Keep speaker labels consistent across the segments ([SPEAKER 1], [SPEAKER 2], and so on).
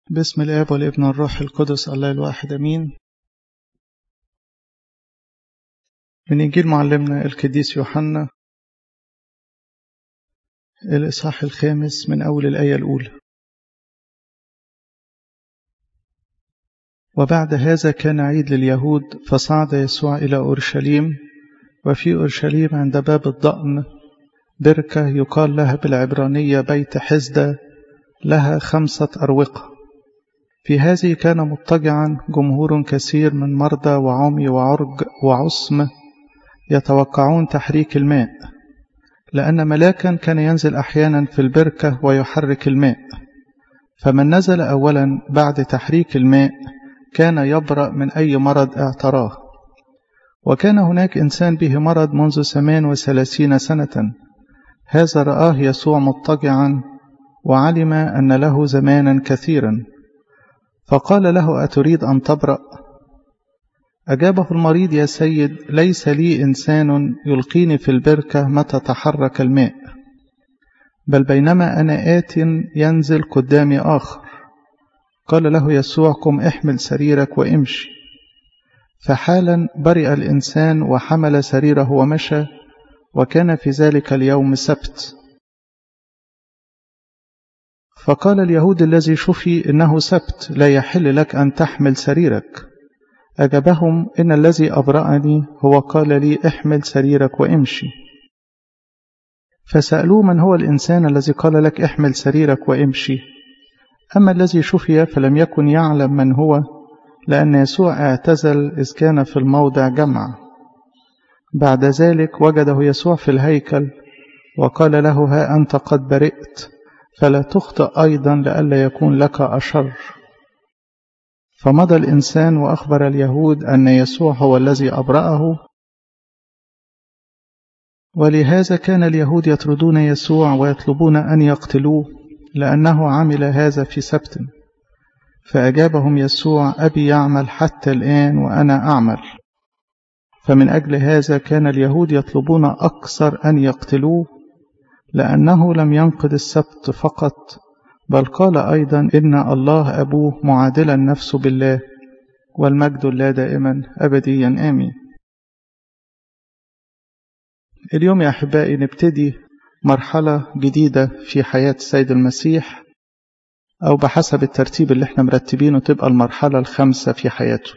[SPEAKER 1] باسم الآب والابن والروح القدس الله الواحد أمين من إنجيل معلمنا القديس يوحنا الإصحاح الخامس من أول الآية الأولى وبعد هذا كان عيد لليهود فصعد يسوع إلى أورشليم وفي أورشليم عند باب الضأن بركة يقال لها بالعبرانية بيت حزدة لها خمسة أروقة في هذه كان مضطجعا جمهور كثير من مرضى وعمي وعرج وعصم يتوقعون تحريك الماء لأن ملاكا كان ينزل أحيانا في البركة ويحرك الماء فمن نزل أولا بعد تحريك الماء كان يبرأ من أي مرض اعتراه وكان هناك إنسان به مرض منذ ثمان وثلاثين سنة هذا رآه يسوع مضطجعا وعلم أن له زمانا كثيرا فقال له أتريد أن تبرأ أجابه المريض يا سيد ليس لي إنسان يلقيني في البركة متى تحرك الماء بل بينما أنا آت ينزل قدامي آخر قال له يسوع قم احمل سريرك وامشي فحالا برئ الإنسان وحمل سريره ومشى وكان في ذلك اليوم سبت فقال اليهود الذي شفي إنه سبت لا يحل لك أن تحمل سريرك أجابهم إن الذي أبرأني هو قال لي احمل سريرك وامشي فسألوه من هو الإنسان الذي قال لك احمل سريرك وامشي أما الذي شفي فلم يكن يعلم من هو لأن يسوع اعتزل إذ كان في الموضع جمع بعد ذلك وجده يسوع في الهيكل وقال له ها أنت قد برئت فلا تخطئ أيضا لئلا يكون لك أشر فمضى الإنسان وأخبر اليهود أن يسوع هو الذي أبرأه ولهذا كان اليهود يطردون يسوع ويطلبون أن يقتلوه لأنه عمل هذا في سبت فأجابهم يسوع أبي يعمل حتى الآن وأنا أعمل فمن أجل هذا كان اليهود يطلبون أكثر أن يقتلوه لأنه لم ينقض السبت فقط بل قال أيضا إن الله أبوه معادلا نفسه بالله والمجد لا دائما أبديا آمين اليوم يا أحبائي نبتدي مرحلة جديدة في حياة السيد المسيح أو بحسب الترتيب اللي احنا مرتبينه تبقى المرحلة الخامسة في حياته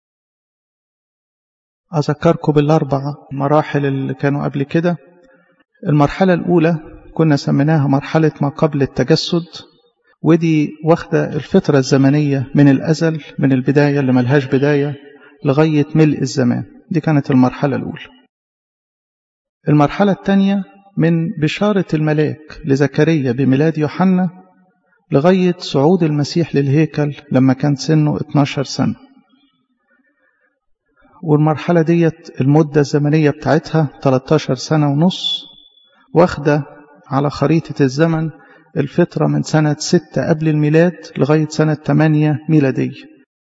[SPEAKER 1] أذكركم بالأربع مراحل اللي كانوا قبل كده المرحلة الأولى كنا سميناها مرحلة ما قبل التجسد ودي واخدة الفترة الزمنية من الأزل من البداية اللي ملهاش بداية لغاية ملء الزمان دي كانت المرحلة الأولى المرحلة الثانية من بشارة الملاك لزكريا بميلاد يوحنا لغاية صعود المسيح للهيكل لما كان سنه 12 سنة والمرحلة ديت المدة الزمنية بتاعتها 13 سنة ونص واخدة على خريطة الزمن الفترة من سنة 6 قبل الميلاد لغاية سنة 8 ميلادية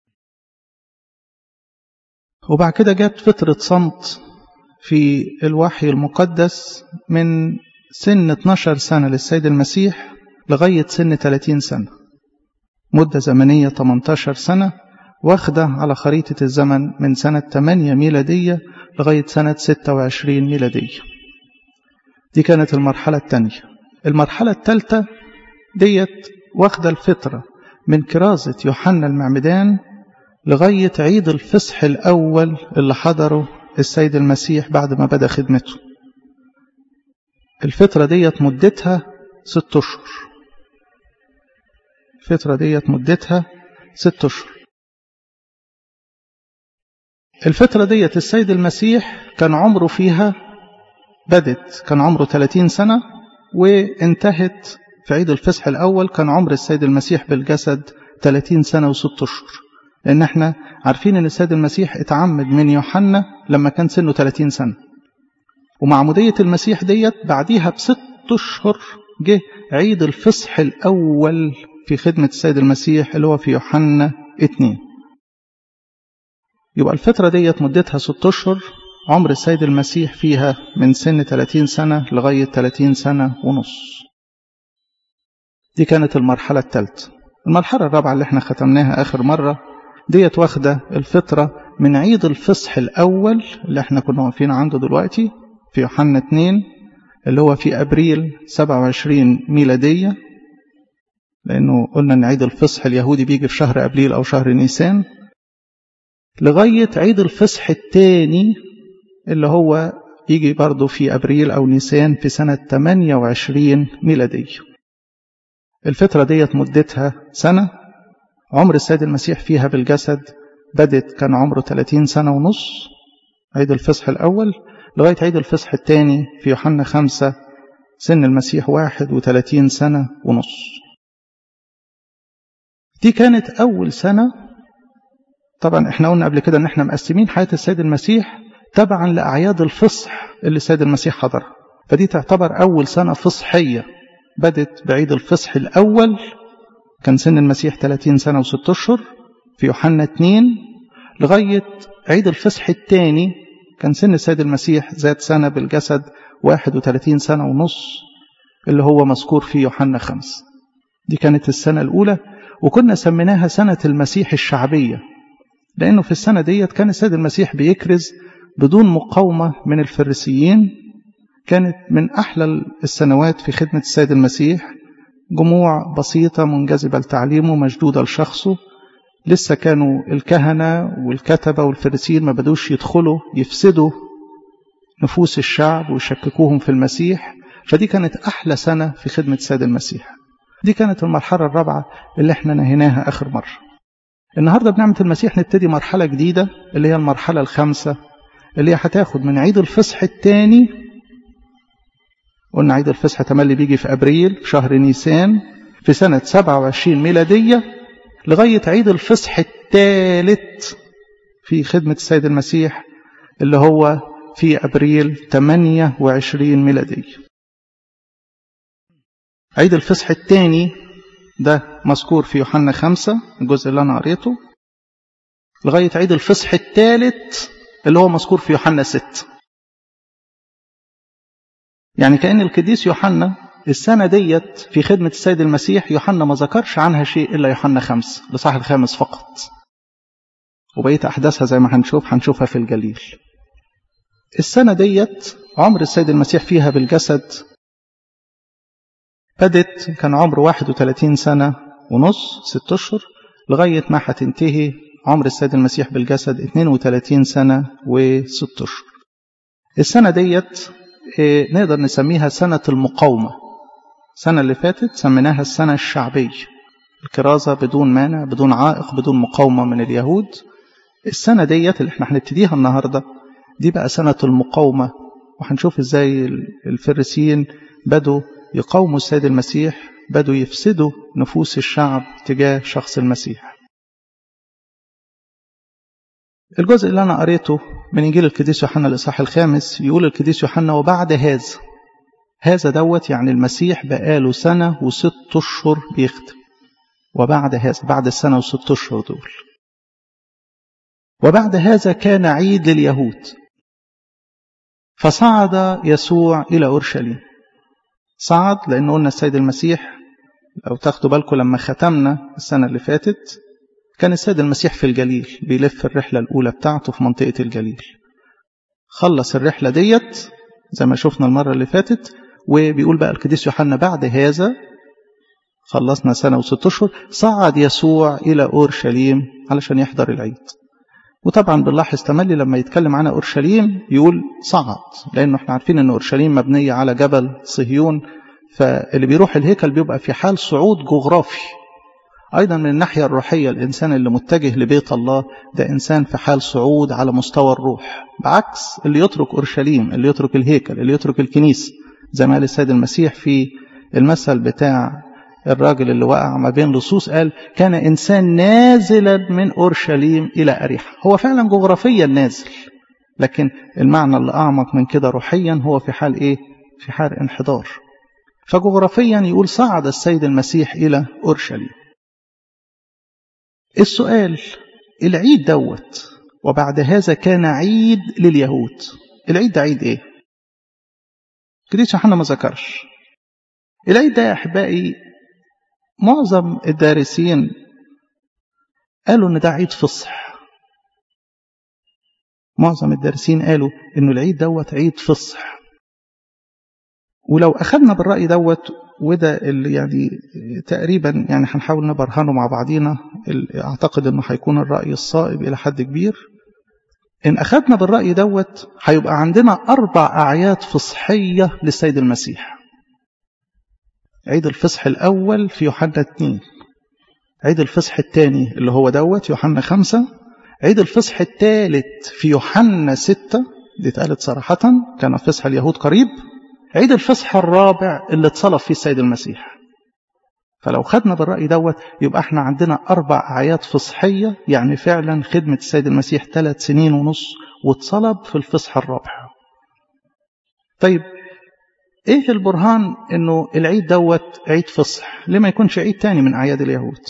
[SPEAKER 1] وبعد كده جت فترة صمت في الوحي المقدس من سن 12 سنة للسيد المسيح لغاية سن 30 سنة مدة زمنية 18 سنة واخدة على خريطة الزمن من سنة 8 ميلادية لغاية سنة 26 ميلادية دي كانت المرحلة الثانية المرحلة الثالثة ديت واخدة الفترة من كرازة يوحنا المعمدان لغاية عيد الفصح الأول اللي حضره السيد المسيح بعد ما بدأ خدمته الفترة ديت مدتها ست أشهر الفترة ديت مدتها ست أشهر الفترة ديت السيد المسيح كان عمره فيها بدت كان عمره 30 سنة وانتهت في عيد الفصح الأول كان عمر السيد المسيح بالجسد 30 سنة وست أشهر لأن احنا عارفين أن السيد المسيح اتعمد من يوحنا لما كان سنه 30 سنة ومعمودية المسيح ديت بعديها بست أشهر جه عيد الفصح الأول في خدمة السيد المسيح اللي هو في يوحنا 2 يبقى الفترة ديت مدتها ست أشهر عمر السيد المسيح فيها من سن 30 سنة لغاية 30 سنة ونص دي كانت المرحلة الثالثة المرحلة الرابعة اللي احنا ختمناها آخر مرة ديت واخدة الفطرة من عيد الفصح الأول اللي احنا كنا واقفين عنده دلوقتي في يوحنا 2 اللي هو في أبريل 27 ميلادية لأنه قلنا أن عيد الفصح اليهودي بيجي في شهر أبريل أو شهر نيسان لغاية عيد الفصح الثاني اللي هو يجي برضه في أبريل أو نيسان في سنة 28 ميلادية الفترة ديت مدتها سنة عمر السيد المسيح فيها بالجسد بدت كان عمره 30 سنة ونص عيد الفصح الأول لغاية عيد الفصح الثاني في يوحنا خمسة سن المسيح 31 سنة ونص دي كانت أول سنة طبعا احنا قلنا قبل كده ان احنا مقسمين حياة السيد المسيح تبعا لأعياد الفصح اللي السيد المسيح حضرها فدي تعتبر أول سنة فصحية بدت بعيد الفصح الأول كان سن المسيح 30 سنة وست أشهر في يوحنا 2 لغاية عيد الفصح الثاني كان سن السيد المسيح زاد سنة بالجسد 31 سنة ونص اللي هو مذكور في يوحنا 5 دي كانت السنة الأولى وكنا سميناها سنة المسيح الشعبية لأنه في السنة ديت كان السيد المسيح بيكرز بدون مقاومة من الفريسيين كانت من أحلى السنوات في خدمة السيد المسيح جموع بسيطة منجذبة لتعليمه مشدودة لشخصه لسه كانوا الكهنة والكتبة والفريسيين ما بدوش يدخلوا يفسدوا نفوس الشعب ويشككوهم في المسيح فدي كانت أحلى سنة في خدمة السيد المسيح دي كانت المرحلة الرابعة اللي احنا نهيناها آخر مرة النهاردة بنعمة المسيح نبتدي مرحلة جديدة اللي هي المرحلة الخامسة اللي هي هتاخد من عيد الفصح الثاني قلنا عيد الفصح تملي بيجي في أبريل في شهر نيسان في سنة 27 ميلادية لغاية عيد الفصح الثالث في خدمة السيد المسيح اللي هو في أبريل 28 ميلادية عيد الفصح الثاني ده مذكور في يوحنا خمسة الجزء اللي أنا قريته لغاية عيد الفصح الثالث اللي هو مذكور في يوحنا ست يعني كأن القديس يوحنا السنة ديت في خدمة السيد المسيح يوحنا ما ذكرش عنها شيء إلا يوحنا خمس لصح الخامس فقط وبقية أحداثها زي ما هنشوف هنشوفها في الجليل السنة ديت عمر السيد المسيح فيها بالجسد بدت كان عمره 31 سنة ونص ست أشهر لغاية ما هتنتهي عمر السيد المسيح بالجسد 32 سنة وست أشهر السنة ديت نقدر نسميها سنة المقاومة السنة اللي فاتت سميناها السنة الشعبية الكرازة بدون مانع بدون عائق بدون مقاومة من اليهود السنة ديت اللي احنا هنبتديها النهاردة دي بقى سنة المقاومة وهنشوف ازاي الفريسيين بدوا يقاوموا السيد المسيح بدوا يفسدوا نفوس الشعب تجاه شخص المسيح الجزء اللي أنا قريته من إنجيل القديس يوحنا الإصحاح الخامس يقول القديس يوحنا وبعد هذا هذا دوت يعني المسيح بقاله سنة وست أشهر بيخدم وبعد هذا بعد السنة وست أشهر دول وبعد هذا كان عيد لليهود فصعد يسوع إلى أورشليم صعد لأن قلنا السيد المسيح لو تاخدوا بالكم لما ختمنا السنة اللي فاتت كان السيد المسيح في الجليل بيلف الرحلة الأولى بتاعته في منطقة الجليل خلص الرحلة ديت زي ما شفنا المرة اللي فاتت وبيقول بقى القديس يوحنا بعد هذا خلصنا سنة وست أشهر صعد يسوع إلى أورشليم علشان يحضر العيد وطبعا بنلاحظ تملي لما يتكلم عن أورشليم يقول صعد لأنه احنا عارفين أن أورشليم مبنية على جبل صهيون فاللي بيروح الهيكل بيبقى في حال صعود جغرافي أيضا من الناحية الروحية الإنسان اللي متجه لبيت الله ده إنسان في حال صعود على مستوى الروح بعكس اللي يترك أورشليم اللي يترك الهيكل اللي يترك الكنيسة زي ما قال السيد المسيح في المثل بتاع الراجل اللي وقع ما بين لصوص قال كان إنسان نازلا من أورشليم إلى أريحة هو فعلا جغرافيا نازل لكن المعنى اللي أعمق من كده روحيا هو في حال إيه في حال انحدار فجغرافيا يقول صعد السيد المسيح إلى أورشليم السؤال العيد دوت وبعد هذا كان عيد لليهود العيد ده عيد ايه قديس يوحنا ما ذكرش العيد ده يا احبائي معظم الدارسين قالوا ان ده عيد فصح معظم الدارسين قالوا انه العيد دوت عيد فصح ولو اخذنا بالراي دوت وده اللي يعني تقريبا يعني هنحاول نبرهنه مع بعضينا اعتقد انه هيكون الراي الصائب الى حد كبير ان اخذنا بالراي دوت هيبقى عندنا اربع اعياد فصحيه للسيد المسيح عيد الفصح الاول في يوحنا 2 عيد الفصح الثاني اللي هو دوت يوحنا خمسة عيد الفصح الثالث في يوحنا ستة دي اتقالت صراحة كان فصح اليهود قريب عيد الفصح الرابع اللي اتصلب فيه السيد المسيح فلو خدنا بالرأي دوت يبقى احنا عندنا أربع أعياد فصحية يعني فعلا خدمة السيد المسيح ثلاث سنين ونص واتصلب في الفصح الرابع طيب ايه البرهان انه العيد دوت عيد فصح ليه ما يكونش عيد تاني من أعياد اليهود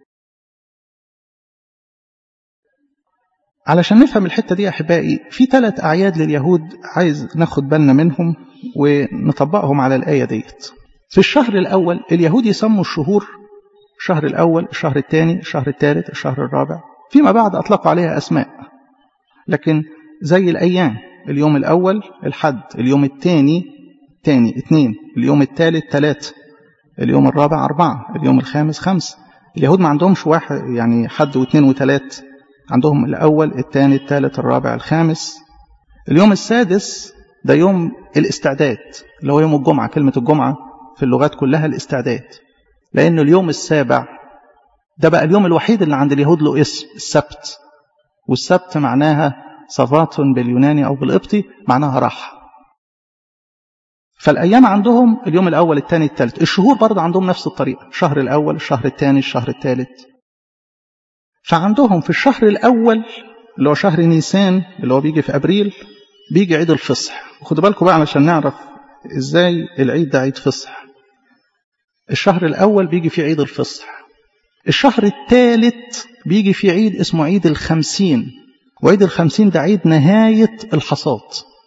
[SPEAKER 1] علشان نفهم الحتة دي يا أحبائي في ثلاث أعياد لليهود عايز ناخد بالنا منهم ونطبقهم على الآية ديت في الشهر الأول اليهود يسموا الشهور الشهر الأول الشهر الثاني الشهر الثالث الشهر الرابع فيما بعد أطلقوا عليها أسماء لكن زي الأيام اليوم الأول الحد اليوم الثاني ثاني اثنين اليوم الثالث ثلاثة اليوم الرابع أربعة اليوم الخامس خمسة اليهود ما عندهمش واحد يعني حد واثنين وثلاث عندهم الأول الثاني الثالث الرابع الخامس اليوم السادس ده يوم الاستعداد اللي هو يوم الجمعة كلمة الجمعة في اللغات كلها الاستعداد لأن اليوم السابع ده بقى اليوم الوحيد اللي عند اليهود له اسم السبت والسبت معناها صفات باليوناني أو بالقبطي معناها راحة فالأيام عندهم اليوم الأول الثاني الثالث الشهور برضه عندهم نفس الطريقة الشهر الأول الشهر الثاني الشهر الثالث فعندهم في الشهر الأول اللي هو شهر نيسان اللي هو بيجي في أبريل بيجي عيد الفصح وخدوا بالكم بقى علشان نعرف ازاي العيد ده عيد فصح الشهر الأول بيجي فيه عيد الفصح الشهر الثالث بيجي فيه عيد اسمه عيد الخمسين وعيد الخمسين ده عيد نهاية الحصاد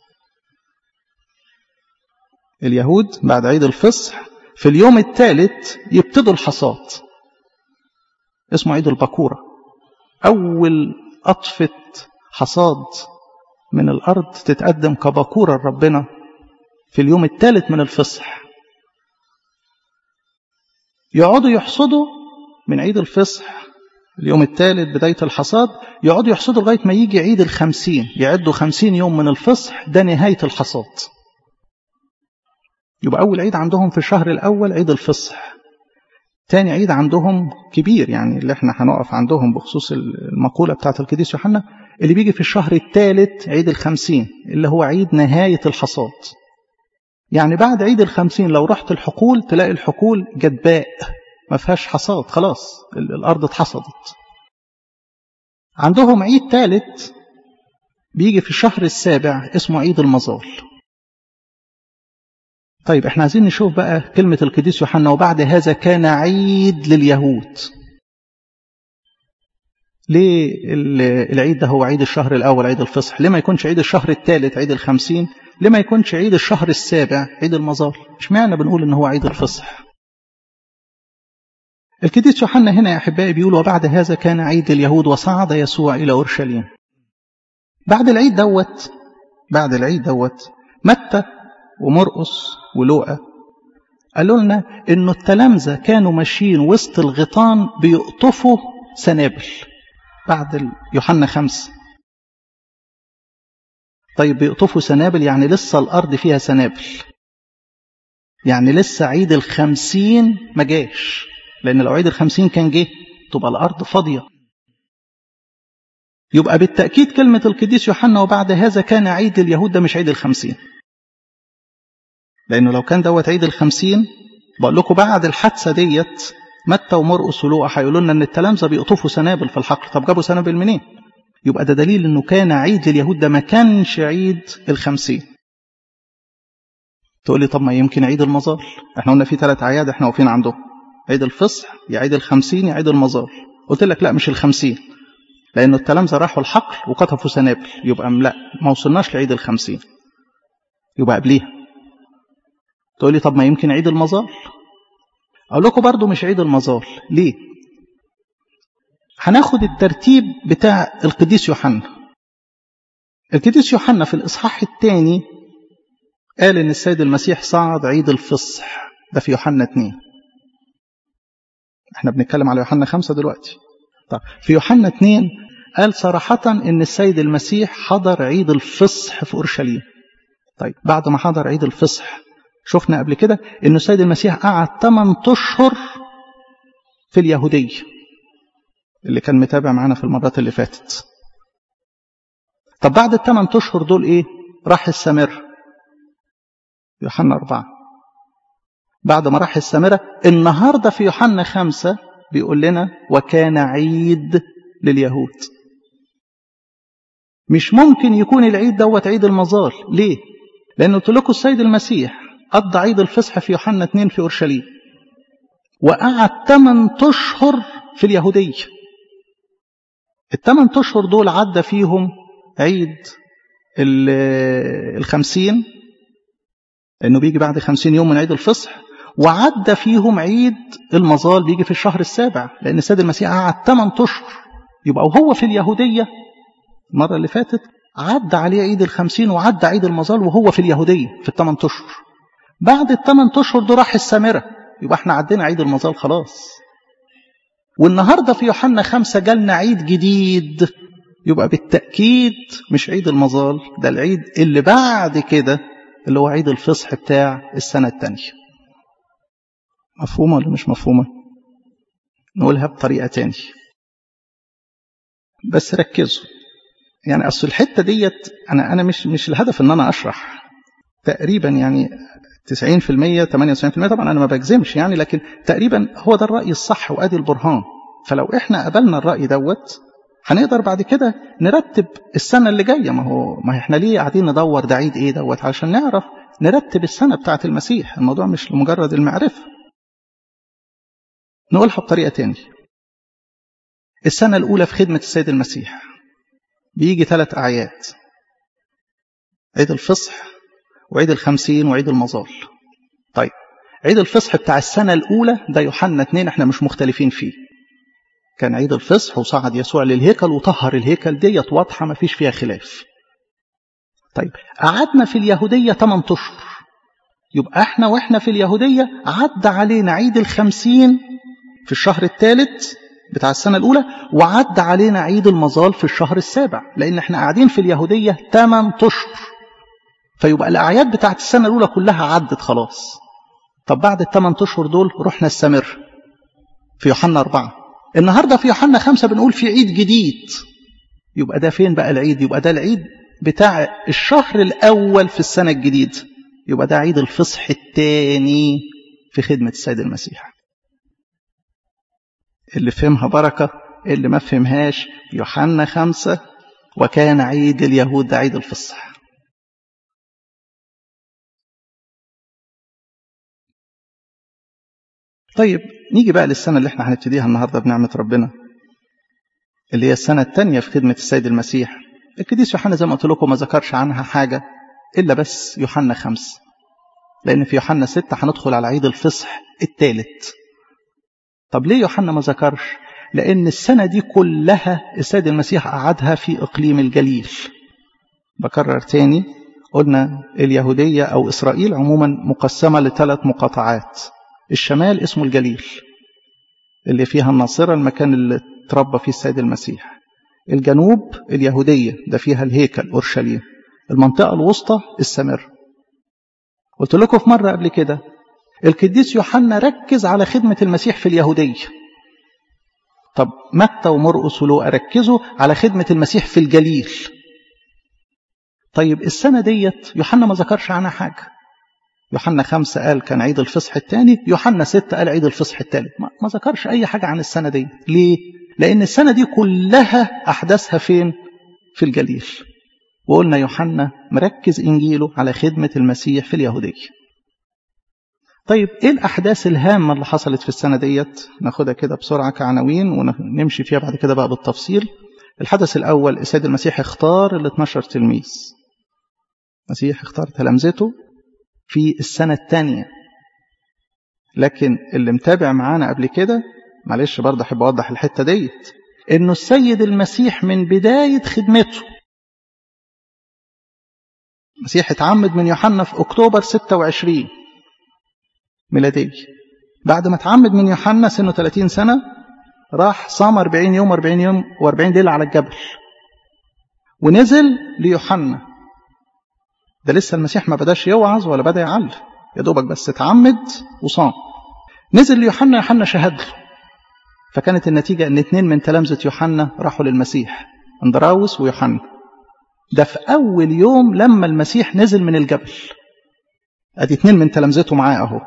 [SPEAKER 1] اليهود بعد عيد الفصح في اليوم الثالث يبتدوا الحصاد اسمه عيد البكورة أول قطفة حصاد من الأرض تتقدم كبكورة لربنا في اليوم الثالث من الفصح يقعدوا يحصدوا من عيد الفصح اليوم الثالث بداية الحصاد يقعدوا يحصدوا لغاية ما يجي عيد الخمسين يعدوا خمسين يوم من الفصح ده نهاية الحصاد يبقى أول عيد عندهم في الشهر الأول عيد الفصح تاني عيد عندهم كبير يعني اللي احنا هنقف عندهم بخصوص المقولة بتاعت القديس يوحنا اللي بيجي في الشهر الثالث عيد الخمسين اللي هو عيد نهاية الحصاد يعني بعد عيد الخمسين لو رحت الحقول تلاقي الحقول جدباء ما فيهاش حصاد خلاص الأرض اتحصدت عندهم عيد ثالث بيجي في الشهر السابع اسمه عيد المظال طيب احنا عايزين نشوف بقى كلمة القديس يوحنا وبعد هذا كان عيد لليهود ليه العيد ده هو عيد الشهر الأول عيد الفصح ليه ما يكونش عيد الشهر الثالث عيد الخمسين ليه ما يكونش عيد الشهر السابع عيد المظال اشمعنى بنقول ان هو عيد الفصح القديس يوحنا هنا يا أحبائي بيقول وبعد هذا كان عيد اليهود وصعد يسوع إلى أورشليم بعد العيد دوت بعد العيد دوت متى ومرقس ولوقا قالوا لنا انه التلامذة كانوا ماشيين وسط الغيطان بيقطفوا سنابل بعد يوحنا خمسة طيب بيقطفوا سنابل يعني لسه الأرض فيها سنابل يعني لسه عيد الخمسين ما جاش لأن لو عيد الخمسين كان جه تبقى الأرض فاضية يبقى بالتأكيد كلمة القديس يوحنا وبعد هذا كان عيد اليهود ده مش عيد الخمسين لأنه لو كان دوت عيد الخمسين بقول لكم بعد الحادثة ديت متى ومرقس ولوقا هيقولوا لنا ان التلامذه بيقطفوا سنابل في الحقل طب جابوا سنابل منين؟ يبقى ده دليل انه كان عيد لليهود ده ما كانش عيد الخمسين. تقول لي طب ما يمكن عيد المظال احنا قلنا في ثلاث اعياد احنا واقفين عندهم عيد الفصح يا عيد الخمسين يا عيد المظال قلت لك لا مش الخمسين لأن التلامذة راحوا الحقل وقطفوا سنابل يبقى لا ما وصلناش لعيد الخمسين يبقى قبليها تقول لي طب ما يمكن عيد المظال أقول لكم برضو مش عيد المظال ليه هناخد الترتيب بتاع القديس يوحنا القديس يوحنا في الإصحاح الثاني قال إن السيد المسيح صعد عيد الفصح ده في يوحنا 2 احنا بنتكلم على يوحنا 5 دلوقتي طب في يوحنا 2 قال صراحة إن السيد المسيح حضر عيد الفصح في أورشليم طيب بعد ما حضر عيد الفصح شفنا قبل كده إن السيد المسيح قعد 8 أشهر في اليهودية اللي كان متابع معانا في المرات اللي فاتت طب بعد الثمان أشهر دول إيه راح السامرة يوحنا أربعة بعد ما راح السامرة النهاردة في يوحنا خمسة بيقول لنا وكان عيد لليهود مش ممكن يكون العيد دوت عيد المظال ليه لأن قلت لكم السيد المسيح قضى عيد الفصح في يوحنا 2 في أورشليم وقعد 8 أشهر في اليهودية الثمان أشهر دول عدى فيهم عيد الخمسين لأنه بيجي بعد خمسين يوم من عيد الفصح وعدى فيهم عيد المظال بيجي في الشهر السابع لأن السيد المسيح قعد 8 أشهر يبقى وهو في اليهودية المرة اللي فاتت عدى عليه عيد الخمسين وعدى عيد المظال وهو في اليهودية في الثمان أشهر بعد الثمان أشهر دول راح السامرة يبقى احنا عدينا عيد المظال خلاص والنهاردة في يوحنا خمسة جالنا عيد جديد يبقى بالتأكيد مش عيد المظال ده العيد اللي بعد كده اللي هو عيد الفصح بتاع السنة الثانية مفهومة ولا مش مفهومة نقولها بطريقة تانية بس ركزوا يعني أصل الحتة ديت أنا أنا مش مش الهدف إن أنا أشرح تقريبا يعني 90% 98% طبعا أنا ما بجزمش يعني لكن تقريبا هو ده الرأي الصح وأدي البرهان فلو إحنا قبلنا الرأي دوت هنقدر بعد كده نرتب السنة اللي جاية ما هو ما احنا ليه قاعدين ندور ده عيد ايه دوت علشان نعرف نرتب السنة بتاعة المسيح الموضوع مش لمجرد المعرفة نقولها بطريقة تاني السنة الأولى في خدمة السيد المسيح بيجي ثلاث أعياد عيد الفصح وعيد الخمسين وعيد المظال طيب عيد الفصح بتاع السنة الأولى ده يوحنا اتنين احنا مش مختلفين فيه كان عيد الفصح وصعد يسوع للهيكل وطهر الهيكل ديت واضحة ما فيش فيها خلاف طيب قعدنا في اليهودية 8 أشهر يبقى احنا واحنا في اليهودية عدى علينا عيد الخمسين في الشهر الثالث بتاع السنة الأولى وعدى علينا عيد المظال في الشهر السابع لأن احنا قاعدين في اليهودية 8 أشهر فيبقى الأعياد بتاعت السنة الأولى كلها عدت خلاص طب بعد الثمان أشهر دول رحنا السامر في يوحنا أربعة النهاردة في يوحنا خمسة بنقول في عيد جديد يبقى ده فين بقى العيد يبقى ده العيد بتاع الشهر الأول في السنة الجديدة يبقى ده عيد الفصح الثاني في خدمة السيد المسيح اللي فهمها بركة اللي ما فهمهاش يوحنا خمسة وكان عيد اليهود ده عيد الفصح طيب نيجي بقى للسنة اللي احنا هنبتديها النهاردة بنعمة ربنا اللي هي السنة الثانية في خدمة السيد المسيح القديس يوحنا زي ما قلت لكم ما ذكرش عنها حاجة إلا بس يوحنا خمس لأن في يوحنا ستة هندخل على عيد الفصح الثالث طب ليه يوحنا ما ذكرش لأن السنة دي كلها السيد المسيح قعدها في إقليم الجليل بكرر تاني قلنا اليهودية أو إسرائيل عموما مقسمة لثلاث مقاطعات الشمال اسمه الجليل اللي فيها الناصرة المكان اللي تربى فيه السيد المسيح الجنوب اليهودية ده فيها الهيكل أورشليم المنطقة الوسطى السامر قلت لكم في مرة قبل كده القديس يوحنا ركز على خدمة المسيح في اليهودية طب متى ومرقس ولوقا ركزوا على خدمة المسيح في الجليل طيب السنة ديت يوحنا ما ذكرش عنها حاجة يوحنا خمسة قال كان عيد الفصح الثاني يوحنا ستة قال عيد الفصح الثالث ما, ما ذكرش أي حاجة عن السنة دي ليه؟ لأن السنة دي كلها أحداثها فين؟ في الجليل وقلنا يوحنا مركز إنجيله على خدمة المسيح في اليهودية طيب إيه الأحداث الهامة اللي حصلت في السنة ديت ناخدها كده بسرعة كعناوين ونمشي فيها بعد كده بقى بالتفصيل الحدث الأول السيد المسيح اختار ال 12 تلميذ المسيح اختار تلامذته في السنة الثانية لكن اللي متابع معانا قبل كده معلش برضه احب اوضح الحته ديت انه السيد المسيح من بدايه خدمته المسيح اتعمد من يوحنا في اكتوبر 26 ميلاديه بعد ما اتعمد من يوحنا سنه 30 سنه راح صام 40 يوم 40 يوم و40 ليله على الجبل ونزل ليوحنا ده لسه المسيح ما بداش يوعظ ولا بدا يعلم يا دوبك بس اتعمد وصام نزل ليوحنا يوحنا شهد له فكانت النتيجة ان اتنين من تلامذة يوحنا راحوا للمسيح اندراوس ويوحنا ده في اول يوم لما المسيح نزل من الجبل ادي اتنين من تلامذته معاه اهو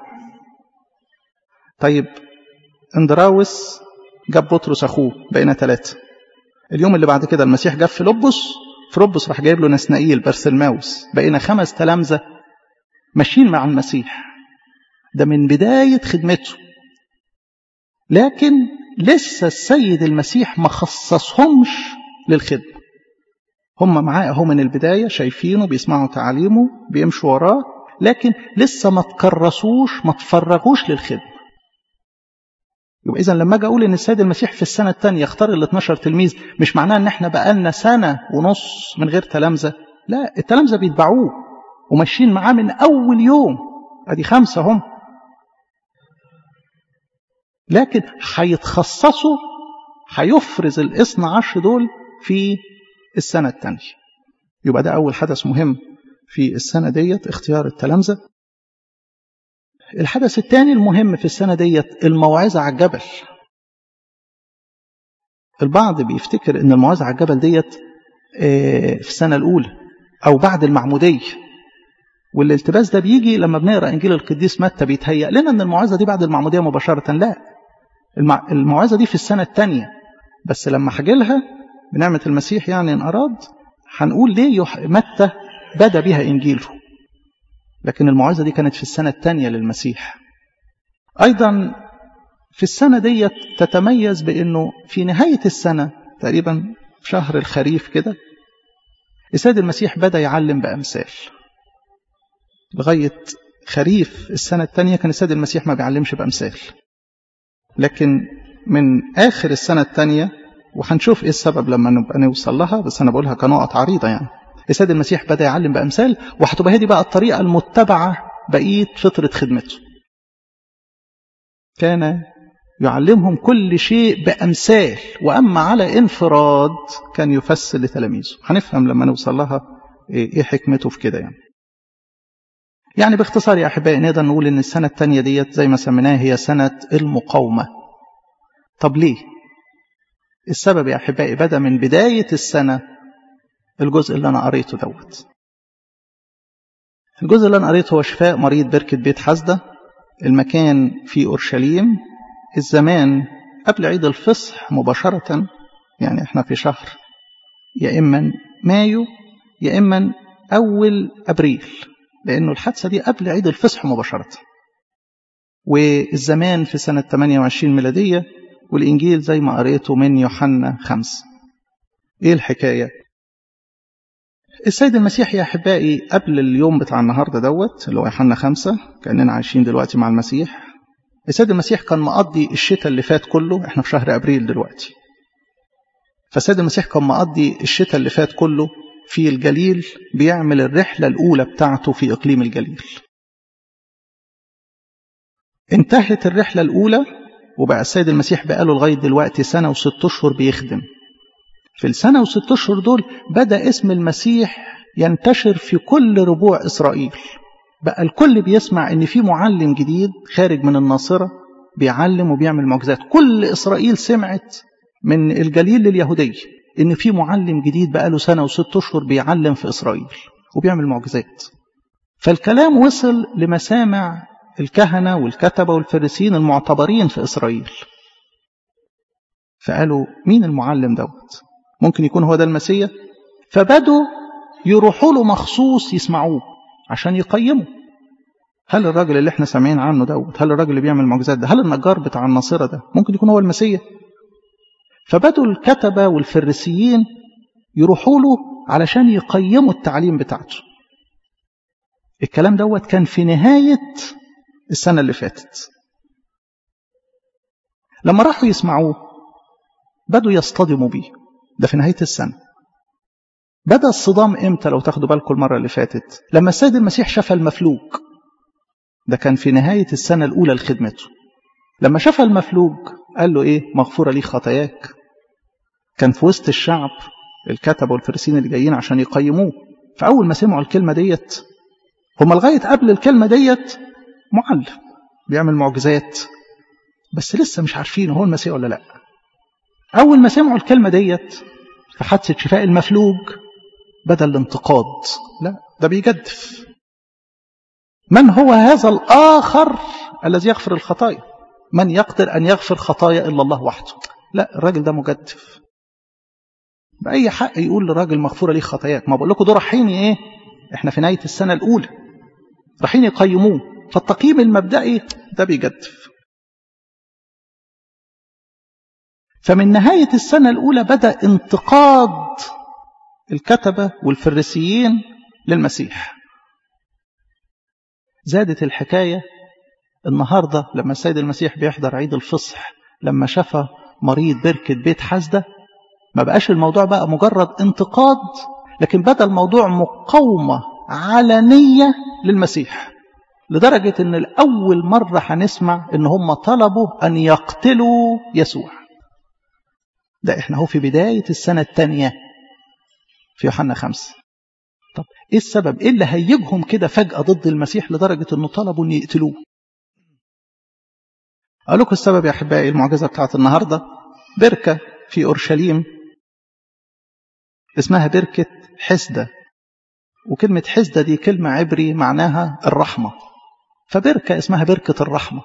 [SPEAKER 1] طيب اندراوس جاب بطرس اخوه بقينا ثلاثة اليوم اللي بعد كده المسيح جاب فيلبس فيلبس راح جايب له نسنائيل برسلماوس بقينا خمس تلامذة ماشيين مع المسيح ده من بداية خدمته لكن لسه السيد المسيح ما خصصهمش للخدمة هم معاه اهو من البداية شايفينه بيسمعوا تعاليمه بيمشوا وراه لكن لسه ما تكرسوش ما تفرغوش للخدمة يبقى إذا لما أجي أقول إن السيد المسيح في السنة الثانية اختار ال 12 تلميذ مش معناه إن إحنا بقالنا سنة ونص من غير تلامذة لا التلامذة بيتبعوه وماشيين معاه من أول يوم أدي خمسة هم لكن هيتخصصوا هيفرز الاثنى عشر دول في السنة الثانية يبقى ده أول حدث مهم في السنة ديت اختيار التلامذة الحدث الثاني المهم في السنة ديت الموعظة على الجبل البعض بيفتكر ان الموعظة على الجبل ديت في السنة الأولى أو بعد المعمودية والالتباس ده بيجي لما بنقرا انجيل القديس متى بيتهيأ لنا ان الموعظه دي بعد المعموديه مباشره لا الموعظه دي في السنه الثانيه بس لما هاجي لها بنعمه المسيح يعني ان اراد هنقول ليه متى بدا بها انجيله لكن الموعظه دي كانت في السنه الثانيه للمسيح ايضا في السنه ديت تتميز بانه في نهايه السنه تقريبا في شهر الخريف كده السيد المسيح بدا يعلم بامثال لغاية خريف السنة الثانية كان السيد المسيح ما بيعلمش بأمثال لكن من آخر السنة الثانية وهنشوف إيه السبب لما نبقى نوصل لها بس أنا بقولها كنقط عريضة يعني السيد المسيح بدأ يعلم بأمثال وهتبقى هذه بقى الطريقة المتبعة بقية فترة خدمته كان يعلمهم كل شيء بأمثال وأما على انفراد كان يفسر لتلاميذه هنفهم لما نوصل لها إيه حكمته في كده يعني يعني باختصار يا أحبائي نقدر نقول إن السنة الثانية ديت زي ما سميناها هي سنة المقاومة طب ليه؟ السبب يا أحبائي بدأ من بداية السنة الجزء اللي أنا قريته دوت الجزء اللي أنا قريته هو شفاء مريض بركة بيت حسدة المكان في أورشليم الزمان قبل عيد الفصح مباشرة يعني احنا في شهر يا إما مايو يا إما أول أبريل لأنه الحادثة دي قبل عيد الفصح مباشرة والزمان في سنة 28 ميلادية والإنجيل زي ما قريته من يوحنا 5 إيه الحكاية؟ السيد المسيح يا أحبائي قبل اليوم بتاع النهاردة دوت اللي هو يوحنا 5 كأننا عايشين دلوقتي مع المسيح السيد المسيح كان مقضي الشتاء اللي فات كله احنا في شهر أبريل دلوقتي فالسيد المسيح كان مقضي الشتاء اللي فات كله في الجليل بيعمل الرحلة الأولى بتاعته في إقليم الجليل انتهت الرحلة الأولى وبقى السيد المسيح بقاله لغاية دلوقتي سنة وست أشهر بيخدم في السنة وست أشهر دول بدأ اسم المسيح ينتشر في كل ربوع إسرائيل بقى الكل بيسمع إن في معلم جديد خارج من الناصرة بيعلم وبيعمل معجزات كل إسرائيل سمعت من الجليل لليهودية إن في معلم جديد بقاله سنة وست أشهر بيعلم في إسرائيل وبيعمل معجزات فالكلام وصل لمسامع الكهنة والكتبة والفريسين المعتبرين في إسرائيل فقالوا مين المعلم دوت ممكن يكون هو ده المسيح فبدوا يروحوا له مخصوص يسمعوه عشان يقيموا هل الراجل اللي احنا سامعين عنه دوت هل الراجل اللي بيعمل معجزات ده هل النجار بتاع الناصرة ده ممكن يكون هو المسيح فبدوا الكتبة والفريسيين يروحوا له علشان يقيموا التعليم بتاعته الكلام دوت كان في نهاية السنة اللي فاتت لما راحوا يسمعوه بدوا يصطدموا بيه ده في نهاية السنة بدأ الصدام امتى لو تاخدوا بالكم المرة اللي فاتت لما السيد المسيح شاف المفلوج ده كان في نهاية السنة الأولى لخدمته لما شاف المفلوج قال له ايه مغفورة لي خطاياك كان في وسط الشعب الكتبة والفرسين اللي جايين عشان يقيموه فأول ما سمعوا الكلمة ديت هم لغاية قبل الكلمة ديت معلم بيعمل معجزات بس لسه مش عارفين هو المسيح ولا لا أول ما سمعوا الكلمة ديت في حادثة شفاء المفلوج بدل الانتقاد لا ده بيجدف من هو هذا الآخر الذي يغفر الخطايا من يقدر أن يغفر خطايا إلا الله وحده لا الراجل ده مجدف بأي حق يقول لراجل مغفورة ليه خطاياك ما بقول لكم دول رايحين إيه إحنا في نهاية السنة الأولى رايحين يقيموه فالتقييم المبدئي ده بيجدف فمن نهاية السنة الأولى بدأ انتقاد الكتبة والفريسيين للمسيح زادت الحكاية النهاردة لما السيد المسيح بيحضر عيد الفصح لما شاف مريض بركة بيت حسدة ما بقاش الموضوع بقى مجرد انتقاد لكن بدأ الموضوع مقاومة علنية للمسيح لدرجة ان الأول مرة هنسمع ان هم طلبوا أن يقتلوا يسوع ده احنا هو في بداية السنة الثانية في يوحنا خمسة طب ايه السبب ايه اللي هيجهم كده فجأة ضد المسيح لدرجة انه طلبوا ان يقتلوه اقول لكم السبب يا احبائي المعجزة بتاعت النهاردة بركة في اورشليم اسمها بركة حسدة وكلمة حسدة دي كلمة عبري معناها الرحمة فبركة اسمها بركة الرحمة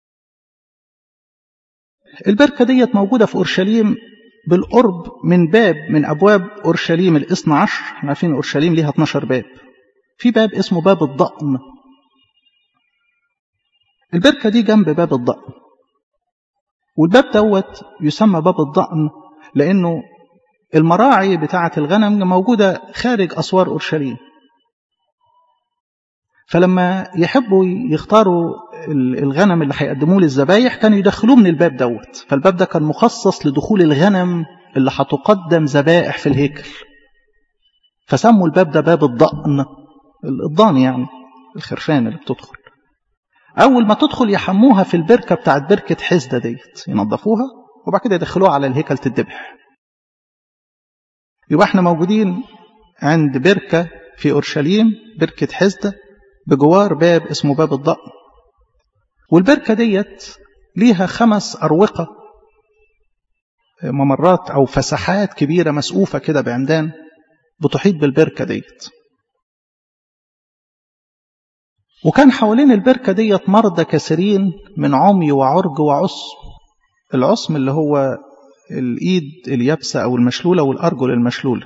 [SPEAKER 1] البركة ديت موجودة في أورشليم بالقرب من باب من أبواب أورشليم الاثنى عشر احنا عارفين أورشليم ليها 12 باب في باب اسمه باب الضأن البركة دي جنب باب الضأن والباب دوت يسمى باب الضأن لأنه المراعي بتاعة الغنم موجودة خارج أسوار أورشليم فلما يحبوا يختاروا الغنم اللي هيقدموه للذبايح كانوا يدخلوه من الباب دوت فالباب ده كان مخصص لدخول الغنم اللي هتقدم ذبائح في الهيكل فسموا الباب ده باب الضأن الضان يعني الخرفان اللي بتدخل أول ما تدخل يحموها في البركة بتاعت بركة حزدة ديت ينظفوها وبعد كده يدخلوها على الهيكل تدبح يبقى احنا موجودين عند بركة في أورشليم بركة حزدة بجوار باب اسمه باب الضأن والبركة ديت ليها خمس أروقة ممرات أو فسحات كبيرة مسقوفة كده بعمدان بتحيط بالبركة ديت وكان حوالين البركة ديت مرضى كثيرين من عمي وعرج وعصم العصم اللي هو الإيد اليابسة أو المشلولة والأرجل المشلولة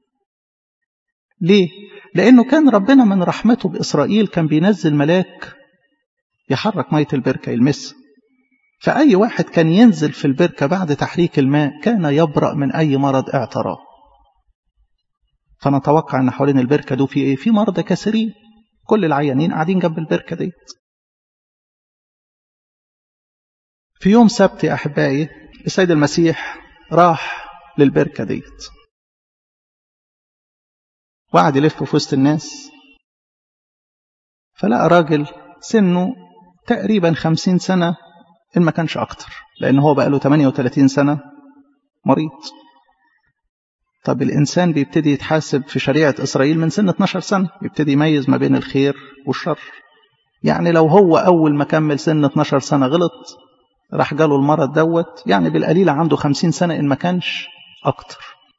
[SPEAKER 1] ليه؟ لأنه كان ربنا من رحمته بإسرائيل كان بينزل ملاك يحرك مية البركة يلمسها فأي واحد كان ينزل في البركة بعد تحريك الماء كان يبرأ من أي مرض اعتراه فنتوقع أن حوالين البركة دو في إيه؟ في مرضى كثيرين كل العيانين قاعدين جنب البركة ديت في يوم سبت يا أحبائي السيد المسيح راح للبركة ديت وقعد يلف في وسط الناس فلقى راجل سنه تقريبا خمسين سنة إن ما كانش أكتر لأن هو بقى له 38 سنة مريض طب الإنسان بيبتدي يتحاسب في شريعة إسرائيل من سن 12 سنة يبتدي يميز ما بين الخير والشر يعني لو هو أول ما كمل سن 12 سنة غلط راح جاله المرض دوت يعني بالقليل عنده 50 سنة إن ما كانش أكتر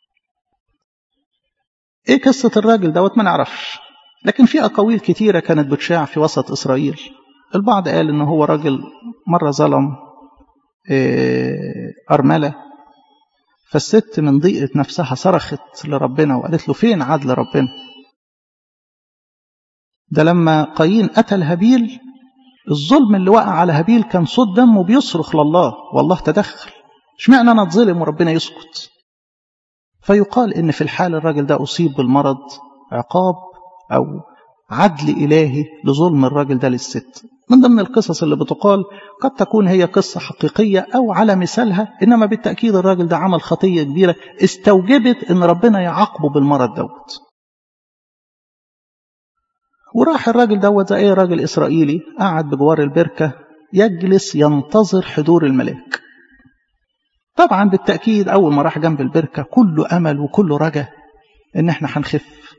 [SPEAKER 1] إيه قصة الراجل دوت ما نعرفش لكن في أقاويل كتيرة كانت بتشاع في وسط إسرائيل البعض قال إن هو راجل مرة ظلم أرملة فالست من ضيقة نفسها صرخت لربنا وقالت له فين عدل ربنا ده لما قايين قتل هابيل الظلم اللي وقع على هابيل كان صوت دمه بيصرخ لله والله تدخل اشمعنى انا اتظلم وربنا يسكت فيقال ان في الحال الراجل ده اصيب بالمرض عقاب او عدل إلهي لظلم الراجل ده للست من ضمن القصص اللي بتقال قد تكون هي قصة حقيقية أو على مثالها إنما بالتأكيد الراجل ده عمل خطية كبيرة استوجبت إن ربنا يعاقبه بالمرض دوت وراح الراجل دوت زي أي راجل إسرائيلي قعد بجوار البركة يجلس ينتظر حضور الملاك طبعا بالتأكيد أول ما راح جنب البركة كله أمل وكله رجا إن إحنا هنخف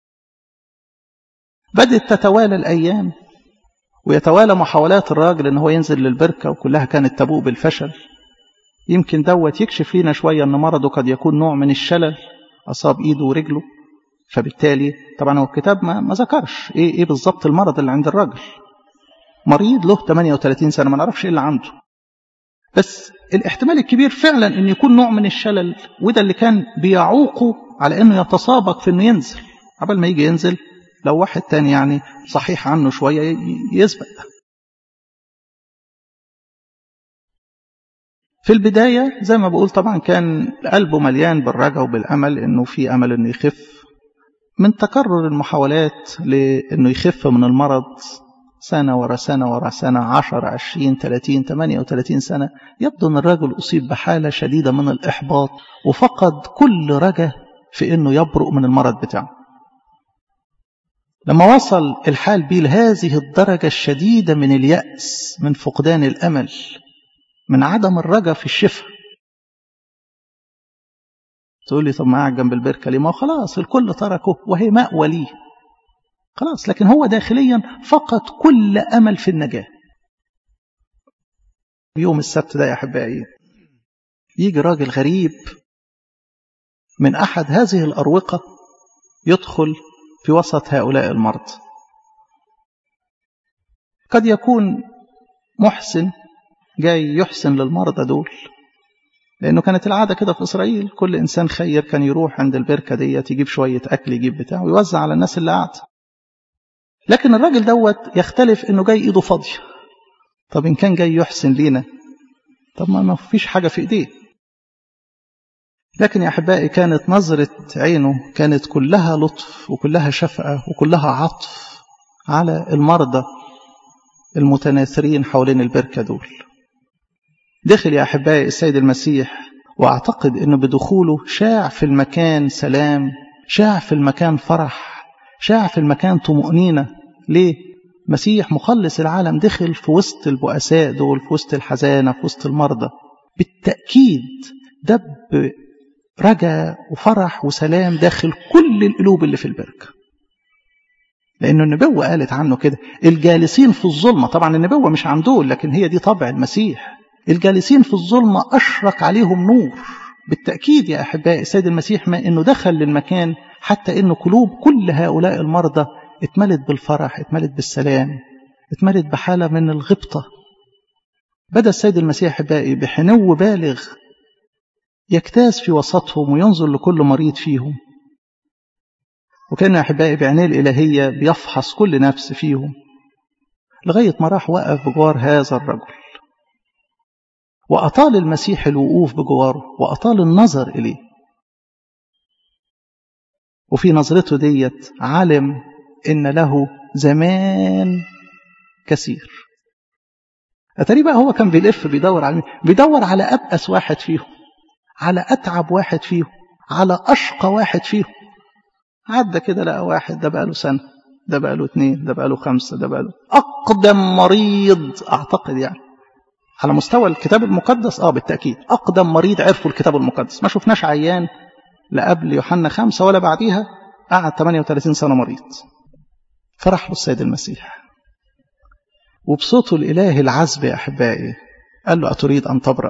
[SPEAKER 1] بدأت تتوالى الأيام ويتوالى محاولات الراجل إن هو ينزل للبركة وكلها كانت تبوء بالفشل يمكن دوت يكشف لينا شوية إن مرضه قد يكون نوع من الشلل أصاب إيده ورجله فبالتالي طبعا هو الكتاب ما, ما ذكرش إيه, إيه بالظبط المرض اللي عند الراجل مريض له 38 سنة ما نعرفش إيه اللي عنده بس الاحتمال الكبير فعلا ان يكون نوع من الشلل وده اللي كان بيعوقه على انه يتسابق في انه ينزل قبل ما يجي ينزل لو واحد تاني يعني صحيح عنه شوية يسبق في البداية زي ما بقول طبعا كان قلبه مليان بالرجاء وبالأمل انه في أمل انه يخف من تكرر المحاولات لانه يخف من المرض سنة ورا سنة ورا سنة عشر عشرين ثلاثين ثمانية وثلاثين سنة يبدو أن الرجل أصيب بحالة شديدة من الإحباط وفقد كل رجا في أنه يبرؤ من المرض بتاعه لما وصل الحال بيه لهذه الدرجة الشديدة من اليأس من فقدان الأمل من عدم الرجا في الشفاء تقول لي طب ما قاعد جنب البركة ليه ما خلاص الكل تركه وهي مأوى ليه خلاص لكن هو داخليا فقد كل أمل في النجاة يوم السبت ده يا أحبائي يجي راجل غريب من أحد هذه الأروقة يدخل في وسط هؤلاء المرضى قد يكون محسن جاي يحسن للمرضى دول لأنه كانت العادة كده في إسرائيل كل إنسان خير كان يروح عند البركة دي يجيب شوية أكل يجيب بتاعه ويوزع على الناس اللي قاعده لكن الراجل دوت يختلف انه جاي ايده فاضيه طب ان كان جاي يحسن لينا طب ما ما فيش حاجه في ايديه لكن يا احبائي كانت نظره عينه كانت كلها لطف وكلها شفقه وكلها عطف على المرضى المتناثرين حوالين البركه دول دخل يا احبائي السيد المسيح واعتقد انه بدخوله شاع في المكان سلام شاع في المكان فرح شاع في المكان طمأنينة ليه؟ مسيح مخلص العالم دخل في وسط البؤساء دول في وسط الحزانة في وسط المرضى بالتأكيد دب رجا وفرح وسلام داخل كل القلوب اللي في البركة لأن النبوة قالت عنه كده الجالسين في الظلمة طبعا النبوة مش عن دول لكن هي دي طبع المسيح الجالسين في الظلمة أشرق عليهم نور بالتأكيد يا أحبائي السيد المسيح ما أنه دخل للمكان حتى أن قلوب كل هؤلاء المرضى اتملت بالفرح اتملت بالسلام اتملت بحالة من الغبطة بدأ السيد المسيح أحبائي بحنو بالغ يجتاز في وسطهم وينظر لكل مريض فيهم وكان أحبائي بعينيه الإلهية بيفحص كل نفس فيهم لغاية ما راح وقف بجوار هذا الرجل وأطال المسيح الوقوف بجواره وأطال النظر إليه وفي نظرته ديت علم إن له زمان كثير أتاري بقى هو كان بيلف بيدور على بيدور على أبأس واحد فيهم على أتعب واحد فيهم على أشقى واحد فيهم عدى كده لقى واحد ده بقى له سنة ده بقى له اتنين ده بقى له خمسة ده بقى له أقدم مريض أعتقد يعني على مستوى الكتاب المقدس اه بالتأكيد أقدم مريض عرفوا الكتاب المقدس ما شفناش عيان لا قبل يوحنا خمسة ولا بعديها قعد 38 سنة مريض فرح له السيد المسيح وبصوته الإلهي العذب يا أحبائي قال له أتريد أن تبرأ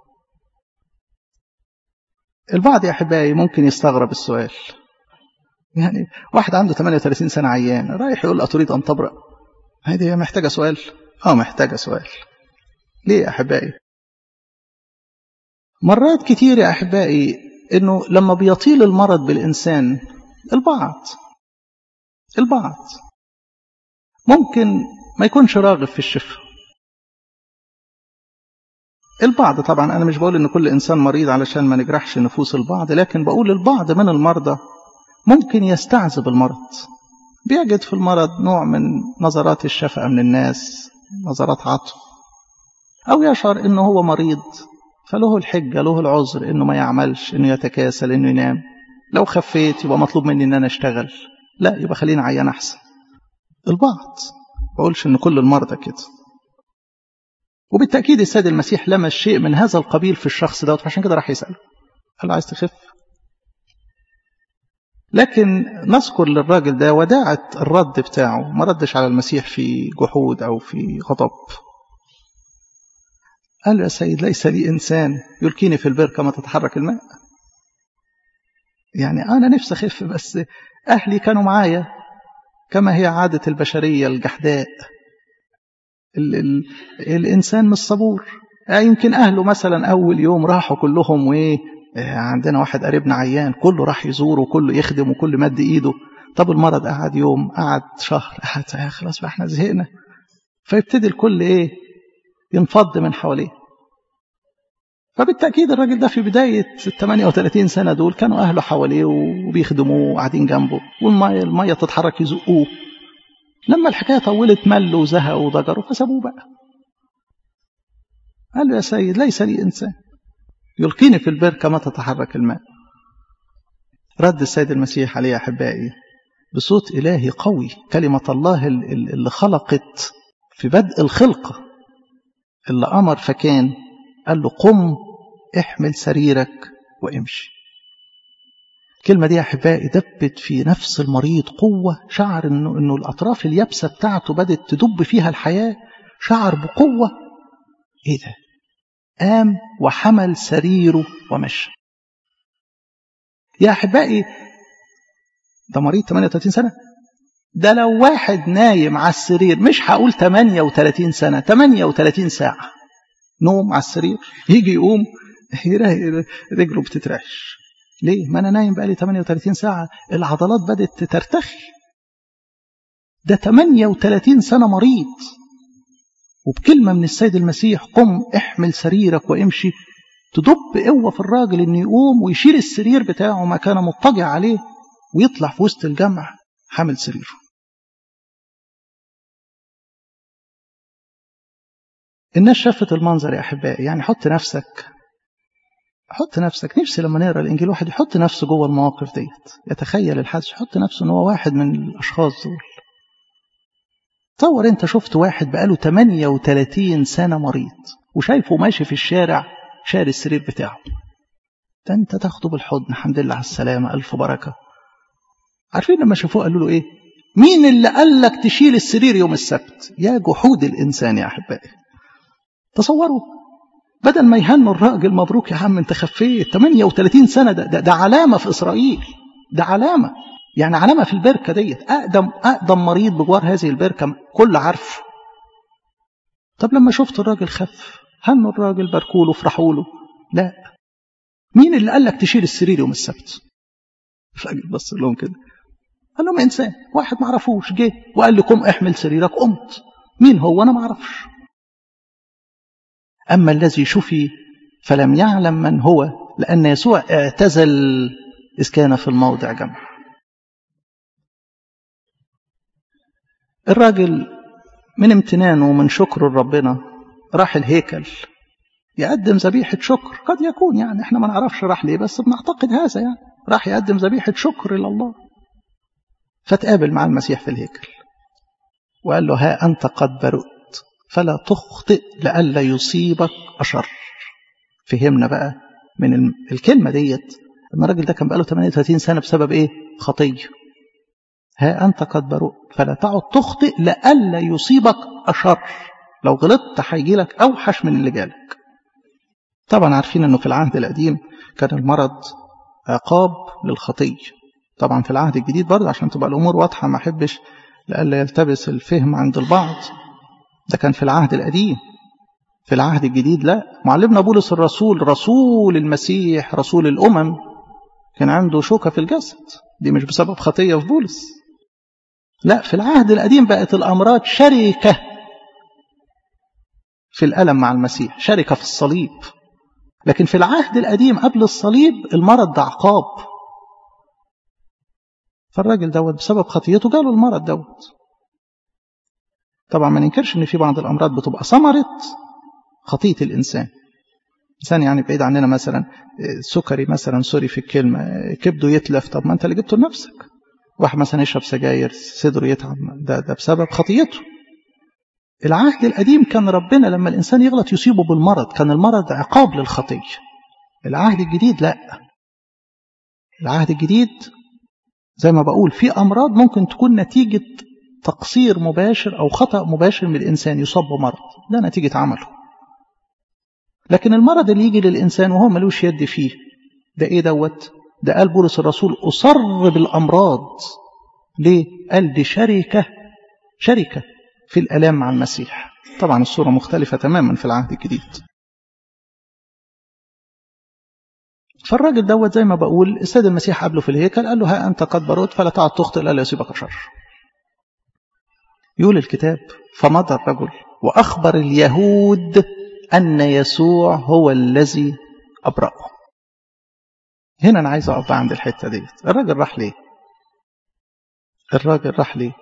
[SPEAKER 1] البعض يا أحبائي ممكن يستغرب السؤال يعني واحد عنده 38 سنة عيان رايح يقول أتريد أن تبرأ هذه محتاجة سؤال اه محتاجة سؤال ليه يا أحبائي مرات كتير يا أحبائي إنه لما بيطيل المرض بالإنسان البعض البعض ممكن ما يكونش راغب في الشفاء البعض طبعا أنا مش بقول إن كل إنسان مريض علشان ما نجرحش نفوس البعض لكن بقول البعض من المرضى ممكن يستعذب المرض بيجد في المرض نوع من نظرات الشفقة من الناس نظرات عطف أو يشعر إنه هو مريض فله الحجة له العذر إنه ما يعملش إنه يتكاسل إنه ينام لو خفيت يبقى مطلوب مني إن أنا أشتغل لا يبقى خلينا عيان أحسن البعض بقولش إن كل المرضى كده وبالتأكيد السيد المسيح لمس شيء من هذا القبيل في الشخص دوت عشان كده راح يسأله قال له عايز تخف لكن نذكر للراجل ده وداعة الرد بتاعه ما ردش على المسيح في جحود أو في غضب قال له يا سيد ليس لي إنسان يلقيني في البر كما تتحرك الماء يعني أنا نفسي أخف بس أهلي كانوا معايا كما هي عادة البشرية الجحداء ال ال الإنسان مش صبور يمكن أهله مثلا أول يوم راحوا كلهم وإيه عندنا واحد قريبنا عيان كله راح يزوره وكله يخدم وكله مد إيده طب المرض قعد يوم قعد شهر قعد خلاص بقى احنا زهقنا فيبتدي الكل إيه ينفض من حواليه فبالتأكيد الراجل ده في بداية ال 38 سنة دول كانوا أهله حواليه وبيخدموه وقاعدين جنبه والمية المية تتحرك يزقوه لما الحكاية طولت ملوا وزهقوا وضجروا فسابوه بقى قال له يا سيد ليس لي إنسان يلقيني في البر كما تتحرك الماء رد السيد المسيح عليه أحبائي بصوت إلهي قوي كلمة الله اللي خلقت في بدء الخلقة اللي أمر فكان قال له قم احمل سريرك وامشي الكلمة دي يا أحبائي دبت في نفس المريض قوة شعر إنه, إنه الأطراف اليابسة بتاعته بدت تدب فيها الحياة شعر بقوة إيه ده قام وحمل سريره ومشى يا أحبائي ده مريض 38 سنة ده لو واحد نايم على السرير مش هقول 38 سنة 38 ساعة نوم على السرير يجي يقوم رجله بتترعش ليه؟ ما أنا نايم بقالي 38 ساعة العضلات بدأت ترتخي ده 38 سنة مريض وبكلمة من السيد المسيح قم احمل سريرك وامشي تدب قوة في الراجل انه يقوم ويشيل السرير بتاعه ما كان مضطجع عليه ويطلع في وسط الجمع حامل سريره الناس شافت المنظر يا أحبائي يعني حط نفسك حط نفسك نفسي لما نقرا الانجيل واحد يحط نفسه جوه المواقف ديت يتخيل الحدث يحط نفسه ان هو واحد من الاشخاص دول تصور انت شفت واحد بقاله 38 سنه مريض وشايفه ماشي في الشارع شاري السرير بتاعه ده انت تاخده بالحضن الحمد لله على السلامه الف بركه عارفين لما شافوه قالوا له ايه مين اللي قال لك تشيل السرير يوم السبت يا جحود الانسان يا احبائي تصوروا بدل ما يهنوا الراجل مبروك يا عم انت خفيت 38 سنة ده, ده, ده علامة في إسرائيل ده علامة يعني علامة في البركة ديت أقدم أقدم مريض بجوار هذه البركة كل عارفه طب لما شفت الراجل خف هنوا الراجل باركوا له افرحوا له لا مين اللي قال لك تشيل السرير يوم السبت الراجل بص لهم كده قال لهم انسان واحد ما عرفوش جه وقال لي قم احمل سريرك قمت مين هو انا ما اعرفش أما الذي شفي فلم يعلم من هو لأن يسوع اعتزل إذ كان في الموضع جمع الراجل من امتنانه ومن شكره لربنا راح الهيكل يقدم ذبيحة شكر قد يكون يعني احنا ما نعرفش راح ليه بس بنعتقد هذا يعني راح يقدم ذبيحة شكر إلى الله فتقابل مع المسيح في الهيكل وقال له ها أنت قد برؤت فلا تخطئ لئلا يصيبك أشر فهمنا بقى من الكلمة ديت ان الراجل ده كان بقاله 38 سنة بسبب ايه خطية ها أنت قد برؤت فلا تعد تخطئ لئلا يصيبك أشر لو غلطت هيجي لك أوحش من اللي جالك طبعا عارفين أنه في العهد القديم كان المرض عقاب للخطية طبعا في العهد الجديد برضه عشان تبقى الأمور واضحة ما أحبش لئلا يلتبس الفهم عند البعض ده كان في العهد القديم في العهد الجديد لا معلمنا بولس الرسول رسول المسيح رسول الأمم كان عنده شوكة في الجسد دي مش بسبب خطية في بولس لا في العهد القديم بقت الأمراض شركة في الألم مع المسيح شركة في الصليب لكن في العهد القديم قبل الصليب المرض ده عقاب فالراجل دوت بسبب خطيته جاله المرض دوت طبعا ما ننكرش ان في بعض الامراض بتبقى ثمره خطيه الانسان انسان يعني بعيد عننا مثلا سكري مثلا سوري في الكلمه كبده يتلف طب ما انت اللي جبته لنفسك واحد مثلا يشرب سجاير صدره يتعب ده ده بسبب خطيته العهد القديم كان ربنا لما الانسان يغلط يصيبه بالمرض كان المرض عقاب للخطيه العهد الجديد لا العهد الجديد زي ما بقول في امراض ممكن تكون نتيجه تقصير مباشر او خطا مباشر من الانسان يصاب بمرض ده نتيجه عمله لكن المرض اللي يجي للانسان وهو ملوش يد فيه ده ايه دوت ده قال بولس الرسول اصر بالامراض ليه قال دي شركه شركه في الالام مع المسيح طبعا الصوره مختلفه تماما في العهد الجديد فالراجل دوت زي ما بقول السيد المسيح قابله في الهيكل قال له ها انت قد برؤت فلا تعد تخطئ الا يصيبك شر يقول الكتاب فمضى الرجل واخبر اليهود ان يسوع هو الذي ابرأه هنا انا عايز اقف عند الحته ديت الراجل راح ليه الراجل راح ليه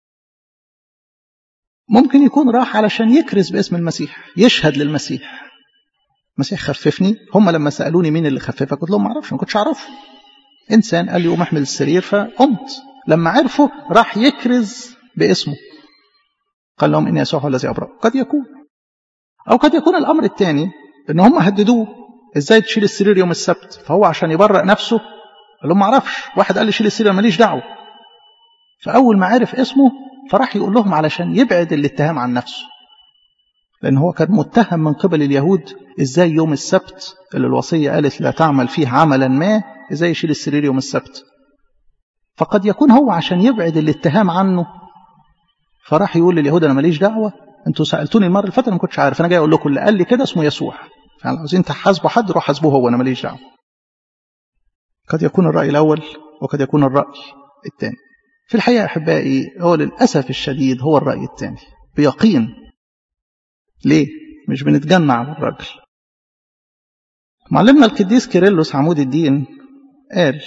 [SPEAKER 1] ممكن يكون راح علشان يكرز باسم المسيح يشهد للمسيح المسيح خففني هم لما سالوني مين اللي خففك قلت لهم ما اعرفش ما كنتش اعرفه انسان قال لي قوم احمل السرير فقمت لما عرفوا راح يكرز باسمه قال لهم ان يسوع هو الذي ابرأ قد يكون او قد يكون الامر الثاني ان هم هددوه ازاي تشيل السرير يوم السبت فهو عشان يبرأ نفسه قال لهم ما اعرفش واحد قال لي شيل السرير ماليش دعوه فاول ما عرف اسمه فراح يقول لهم علشان يبعد الاتهام عن نفسه لأن هو كان متهم من قبل اليهود إزاي يوم السبت اللي الوصية قالت لا تعمل فيه عملا ما إزاي يشيل السرير يوم السبت فقد يكون هو عشان يبعد الاتهام عنه فراح يقول لليهود أنا ماليش دعوة أنتوا سألتوني المرة اللي فاتت ما كنتش عارف أنا جاي أقول لكم اللي قال لي كده اسمه يسوع يعني عاوزين تحاسبوا حد روح حاسبوه هو أنا ماليش دعوة قد يكون الرأي الأول وقد يكون الرأي الثاني في الحقيقة أحبائي هو للأسف الشديد هو الرأي الثاني بيقين ليه؟ مش بنتجنى على الراجل معلمنا القديس كيرلس عمود الدين قال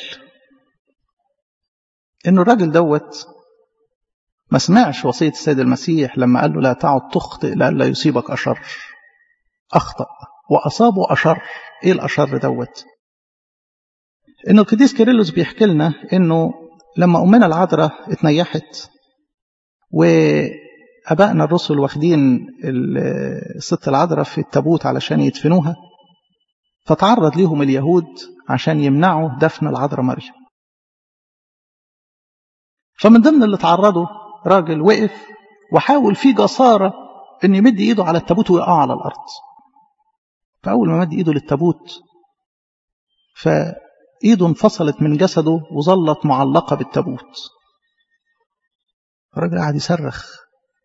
[SPEAKER 1] إنه الراجل دوت ما سمعش وصية السيد المسيح لما قال له لا تعد تخطئ لئلا يصيبك أشر أخطأ وأصابه أشر إيه الأشر دوت؟ إنه القديس كيرلس بيحكي لنا إنه لما أمنا العذراء اتنيحت وأبائنا الرسل واخدين الست العذراء في التابوت علشان يدفنوها فتعرض ليهم اليهود عشان يمنعوا دفن العذراء مريم فمن ضمن اللي تعرضوا راجل وقف وحاول في جسارة ان يمد ايده على التابوت ويقع على الارض فاول ما مد ايده للتابوت فايده انفصلت من جسده وظلت معلقة بالتابوت الراجل قعد يصرخ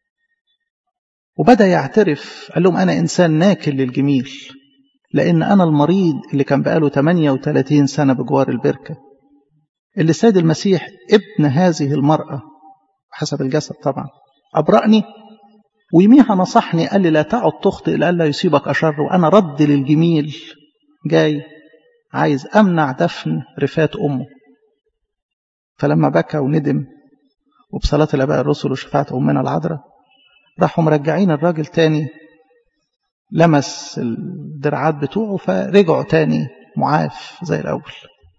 [SPEAKER 1] وبدأ يعترف قال لهم أنا إنسان ناكل للجميل لأن أنا المريض اللي كان بقاله 38 سنة بجوار البركة اللي السيد المسيح ابن هذه المرأة حسب الجسد طبعا أبرأني ويميها نصحني قال لي لا تعد تخطئ لئلا يصيبك أشر وأنا رد للجميل جاي عايز أمنع دفن رفات أمه فلما بكى وندم وبصلاة الآباء الرسل وشفاعة أمنا العذراء راحوا مرجعين الراجل تاني لمس الدرعات بتوعه فرجعوا تاني معاف زي الأول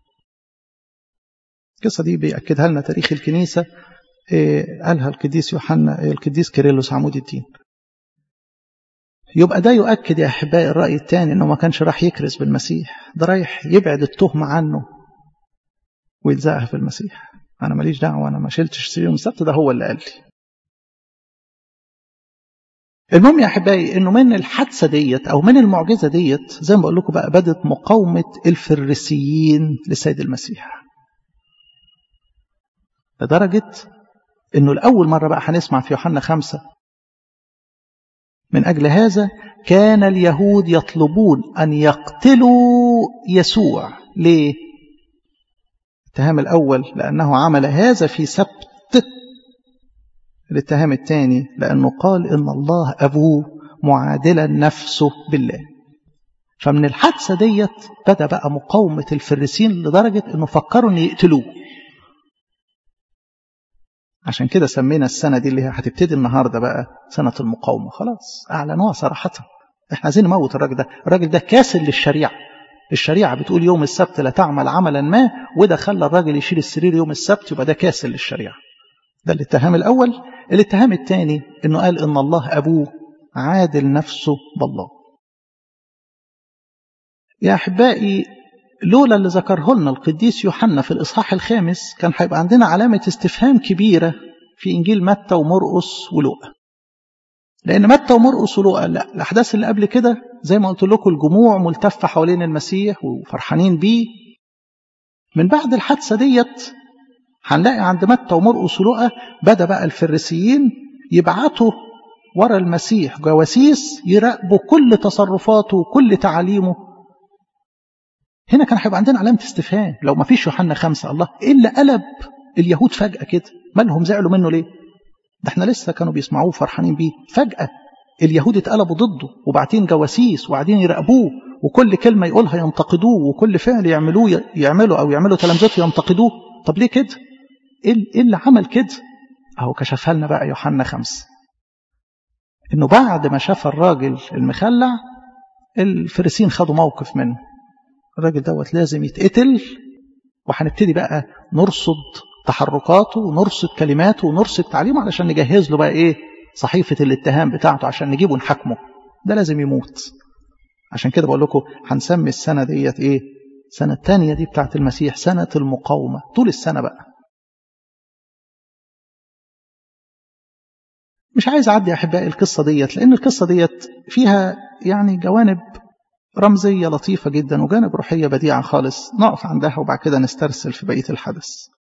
[SPEAKER 1] القصة دي بيأكدها لنا تاريخ الكنيسة إيه قالها القديس يوحنا القديس كيرلس عمود الدين يبقى ده يؤكد يا أحبائي الرأي الثاني إنه ما كانش راح يكرز بالمسيح ده رايح يبعد التهمة عنه ويلزقها في المسيح أنا ماليش دعوة أنا ما شلتش سيوم السبت ده هو اللي قال لي المهم يا احبائي انه من الحادثه ديت او من المعجزه ديت زي ما بقول لكم بقى بدت مقاومه الفريسيين للسيد المسيح لدرجه انه لاول مره بقى هنسمع في يوحنا خمسة من اجل هذا كان اليهود يطلبون ان يقتلوا يسوع ليه الاتهام الاول لانه عمل هذا في سبت الاتهام الثاني لأنه قال إن الله أبوه معادلا نفسه بالله فمن الحادثة ديت بدأ بقى مقاومة الفريسين لدرجة أنه فكروا أن يقتلوه عشان كده سمينا السنة دي اللي هي هتبتدي النهاردة بقى سنة المقاومة خلاص أعلنوها صراحة احنا عايزين نموت الراجل ده الراجل ده كاسل للشريعة الشريعة بتقول يوم السبت لا تعمل عملا ما وده خلى الراجل يشيل السرير يوم السبت يبقى ده كاسل للشريعة ده الاتهام الأول الاتهام الثاني انه قال ان الله أبوه عادل نفسه بالله يا أحبائي لولا اللي ذكره لنا القديس يوحنا في الإصحاح الخامس كان هيبقى عندنا علامة استفهام كبيرة في إنجيل متى ومرقس ولوقا لأن متى ومرقس ولوقا لا الأحداث اللي قبل كده زي ما قلت لكم الجموع ملتفة حوالين المسيح وفرحانين بيه من بعد الحادثة ديت هنلاقي عند متى ومرقس ولوقا بدأ بقى الفريسيين يبعتوا ورا المسيح جواسيس يراقبوا كل تصرفاته وكل تعاليمه هنا كان هيبقى عندنا علامة استفهام لو ما فيش يوحنا خمسة الله إيه اللي قلب اليهود فجأة كده مالهم زعلوا منه ليه ده احنا لسه كانوا بيسمعوه فرحانين بيه فجأة اليهود اتقلبوا ضده وبعتين جواسيس وقاعدين يراقبوه وكل كلمة يقولها ينتقدوه وكل فعل يعملوه يعملوا أو يعملوا تلامذته ينتقدوه طب ليه كده ايه اللي عمل كده اهو كشفها لنا بقى يوحنا خمسة انه بعد ما شاف الراجل المخلع الفريسين خدوا موقف منه الراجل دوت لازم يتقتل وهنبتدي بقى نرصد تحركاته ونرصد كلماته ونرصد تعليمه علشان نجهز له بقى ايه صحيفة الاتهام بتاعته عشان نجيبه نحاكمه ده لازم يموت عشان كده بقول لكم هنسمي السنة ديت ايه السنة الثانية دي بتاعت المسيح سنة المقاومة طول السنة بقى مش عايز أعدي أحبائي القصة ديت لأن القصة ديت فيها يعني جوانب رمزية لطيفة جدا وجانب روحية بديعة خالص نقف عندها وبعد كده نسترسل في بقية الحدث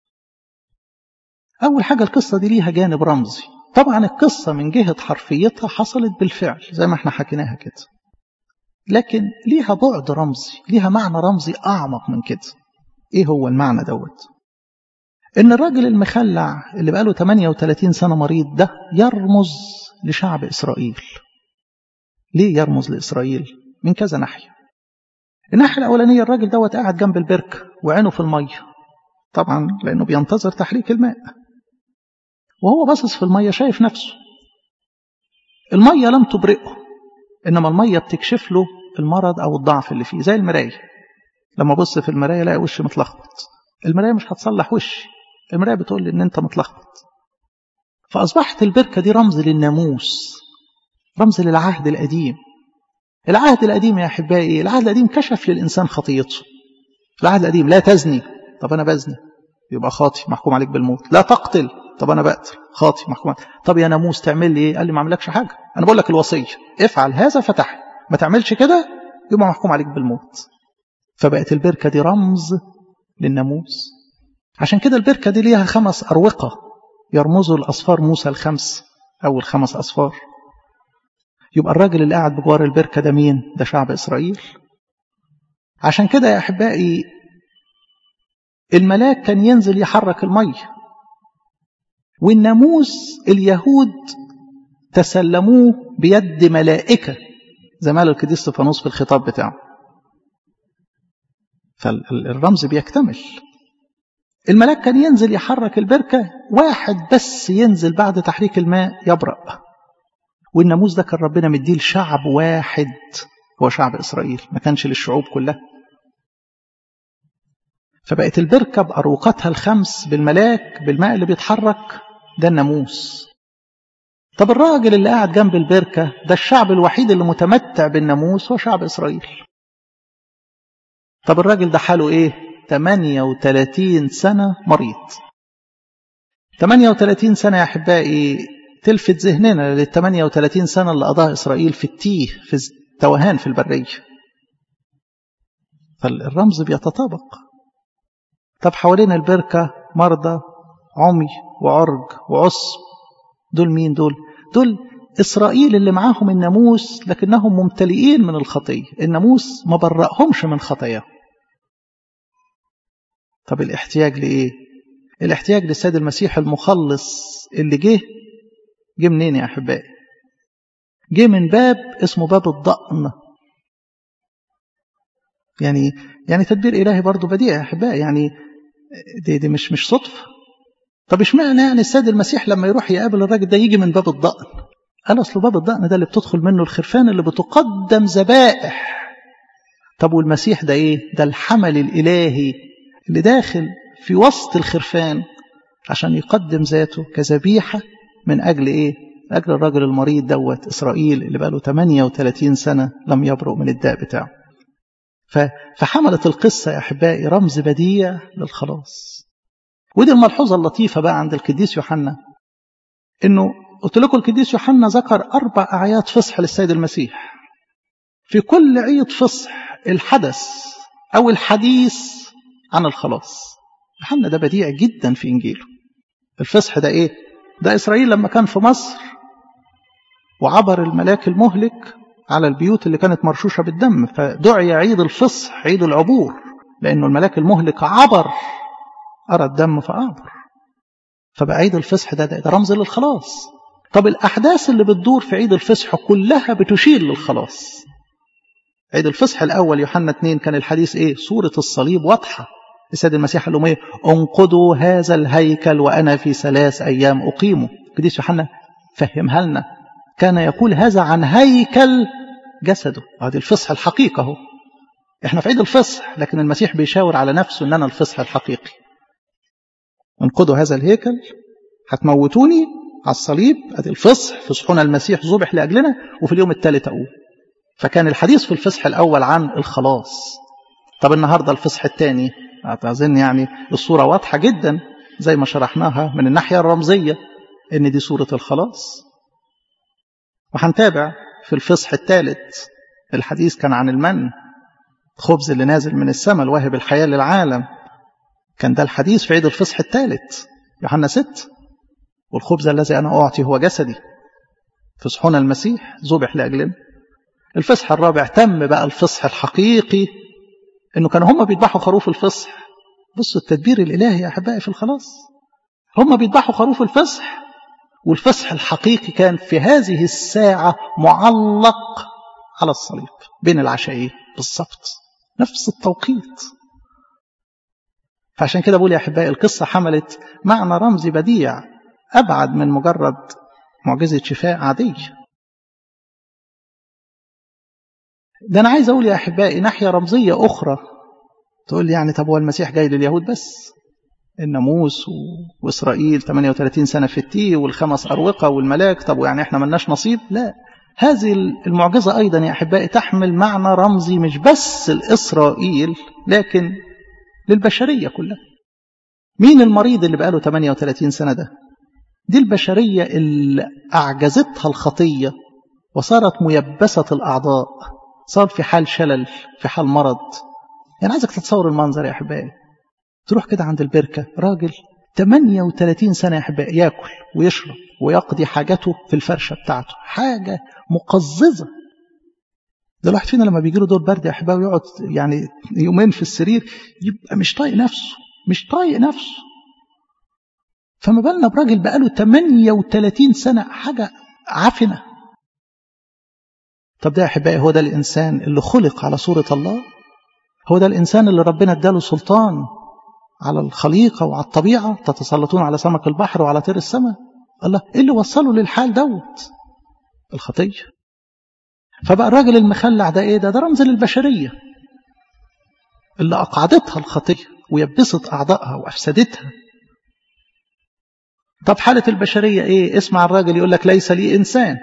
[SPEAKER 1] أول حاجة القصة دي ليها جانب رمزي طبعا القصة من جهة حرفيتها حصلت بالفعل زي ما احنا حكيناها كده لكن ليها بعد رمزي ليها معنى رمزي أعمق من كده إيه هو المعنى دوت إن الراجل المخلع اللي بقاله 38 سنة مريض ده يرمز لشعب إسرائيل ليه يرمز لإسرائيل من كذا ناحية الناحية الأولانية الراجل دوت قاعد جنب البركة وعينه في المية طبعا لأنه بينتظر تحريك الماء وهو باصص في المية شايف نفسه المية لم تبرئه إنما المية بتكشف له المرض أو الضعف اللي فيه زي المراية لما أبص في المراية الاقي وشي متلخبط المراية مش هتصلح وشي المراية بتقول لي إن أنت متلخبط فأصبحت البركة دي رمز للناموس رمز للعهد القديم العهد القديم يا أحبائي العهد القديم كشف للإنسان خطيته العهد القديم لا تزني طب أنا بزني يبقى خاطي محكوم عليك بالموت لا تقتل طب أنا بقتل خاطي محكوم عليك طب يا ناموس تعمل لي إيه قال لي ما أعملكش حاجة أنا بقول لك الوصية افعل هذا فتح ما تعملش كده يبقى محكوم عليك بالموت فبقت البركة دي رمز للناموس عشان كده البركة دي ليها خمس أروقة يرمزوا الأصفار موسى الخمس أو الخمس أصفار يبقى الراجل اللي قاعد بجوار البركة ده مين؟ ده شعب إسرائيل عشان كده يا أحبائي الملاك كان ينزل يحرك المية والناموس اليهود تسلموه بيد ملائكة زي ما قال القديس استفانوس في الخطاب بتاعه فالرمز بيكتمل الملاك كان ينزل يحرك البركة واحد بس ينزل بعد تحريك الماء يبرأ والناموس ده كان ربنا مديه لشعب واحد هو شعب إسرائيل ما كانش للشعوب كلها فبقت البركة بأروقتها الخمس بالملاك بالماء اللي بيتحرك ده الناموس طب الراجل اللي قاعد جنب البركة ده الشعب الوحيد اللي متمتع بالناموس هو شعب إسرائيل طب الراجل ده حاله إيه 38 سنة مريض 38 سنة يا أحبائي تلفت ذهننا لل 38 سنة اللي قضاها إسرائيل في التيه في التوهان في البرية فالرمز بيتطابق طب حوالين البركة مرضى عمي وعرج وعصب دول مين دول دول إسرائيل اللي معاهم الناموس لكنهم ممتلئين من الخطية الناموس ما برأهمش من خطاياهم طب الاحتياج لإيه الاحتياج للسيد المسيح المخلص اللي جه جه منين يا أحبائي جه من باب اسمه باب الضأن يعني يعني تدبير إلهي برضه بديع يا أحبائي يعني دي, دي مش مش صدفة طب اشمعنى يعني السيد المسيح لما يروح يقابل الراجل ده يجي من باب الضأن قال اصل باب الضأن ده اللي بتدخل منه الخرفان اللي بتقدم ذبائح طب والمسيح ده ايه ده الحمل الالهي اللي داخل في وسط الخرفان عشان يقدم ذاته كذبيحة من أجل إيه؟ من أجل الراجل المريض دوت إسرائيل اللي بقاله 38 سنة لم يبرؤ من الداء بتاعه فحملت القصة يا أحبائي رمز بديع للخلاص ودي الملحوظة اللطيفة بقى عند القديس يوحنا إنه قلت لكم القديس يوحنا ذكر أربع أعياد فصح للسيد المسيح في كل عيد فصح الحدث أو الحديث عن الخلاص يوحنا ده بديع جدا في إنجيله الفصح ده إيه؟ ده إسرائيل لما كان في مصر وعبر الملاك المهلك على البيوت اللي كانت مرشوشة بالدم فدعي عيد الفصح عيد العبور لأنه الملاك المهلك عبر أرى الدم فأعبر فبقى عيد الفصح ده, ده, ده رمز للخلاص طب الأحداث اللي بتدور في عيد الفصح كلها بتشير للخلاص عيد الفصح الأول يوحنا 2 كان الحديث إيه صورة الصليب واضحة السيد المسيح قال لهم إيه انقضوا هذا الهيكل وأنا في ثلاث أيام أقيمه قديس يوحنا فهمها لنا كان يقول هذا عن هيكل جسده هذه الفصح الحقيقة هو احنا في عيد الفصح لكن المسيح بيشاور على نفسه ان انا الفصح الحقيقي انقضوا هذا الهيكل هتموتوني على الصليب ادي الفصح فصحنا المسيح ذبح لاجلنا وفي اليوم الثالث اقوم فكان الحديث في الفصح الاول عن الخلاص طب النهارده الفصح الثاني اظن يعني الصوره واضحه جدا زي ما شرحناها من الناحيه الرمزيه ان دي صوره الخلاص وهنتابع في الفصح الثالث الحديث كان عن المن الخبز اللي نازل من السماء الواهب الحياة للعالم كان ده الحديث في عيد الفصح الثالث يوحنا 6 والخبز الذي أنا أعطي هو جسدي فصحنا المسيح ذبح لأجلنا الفصح الرابع تم بقى الفصح الحقيقي انه كانوا هم بيذبحوا خروف الفصح بصوا التدبير الالهي يا احبائي في الخلاص هم بيذبحوا خروف الفصح والفصح الحقيقي كان في هذه الساعة معلق على الصليب بين العشاءين بالضبط نفس التوقيت فعشان كده بقول يا أحبائي القصة حملت معنى رمزي بديع أبعد من مجرد معجزة شفاء عادية ده أنا عايز أقول يا أحبائي ناحية رمزية أخرى تقول لي يعني طب هو المسيح جاي لليهود بس الناموس وإسرائيل 38 سنة في التيه والخمس أروقة والملاك طب يعني احنا ملناش نصيب لا هذه المعجزة أيضا يا أحبائي تحمل معنى رمزي مش بس لإسرائيل لكن للبشرية كلها مين المريض اللي بقاله 38 سنة ده دي البشرية اللي أعجزتها الخطية وصارت ميبسة الأعضاء صار في حال شلل في حال مرض يعني عايزك تتصور المنظر يا أحبائي تروح كده عند البركة راجل 38 سنة يا أحبائي ياكل ويشرب ويقضي حاجته في الفرشة بتاعته حاجة مقززة ده الواحد فينا لما بيجي له دور برد يا أحبائي ويقعد يعني يومين في السرير يبقى مش طايق نفسه مش طايق نفسه فما بالنا براجل بقاله 38 سنة حاجة عفنة طب ده يا أحبائي هو ده الإنسان اللي خلق على صورة الله هو ده الإنسان اللي ربنا اداله سلطان على الخليقة وعلى الطبيعة تتسلطون على سمك البحر وعلى طير السماء الله إيه اللي وصله للحال دوت الخطية فبقى الراجل المخلع ده إيه ده ده رمز للبشرية اللي أقعدتها الخطية ويبست أعضائها وأفسدتها طب حالة البشرية إيه اسمع الراجل يقول لك ليس لي إنسان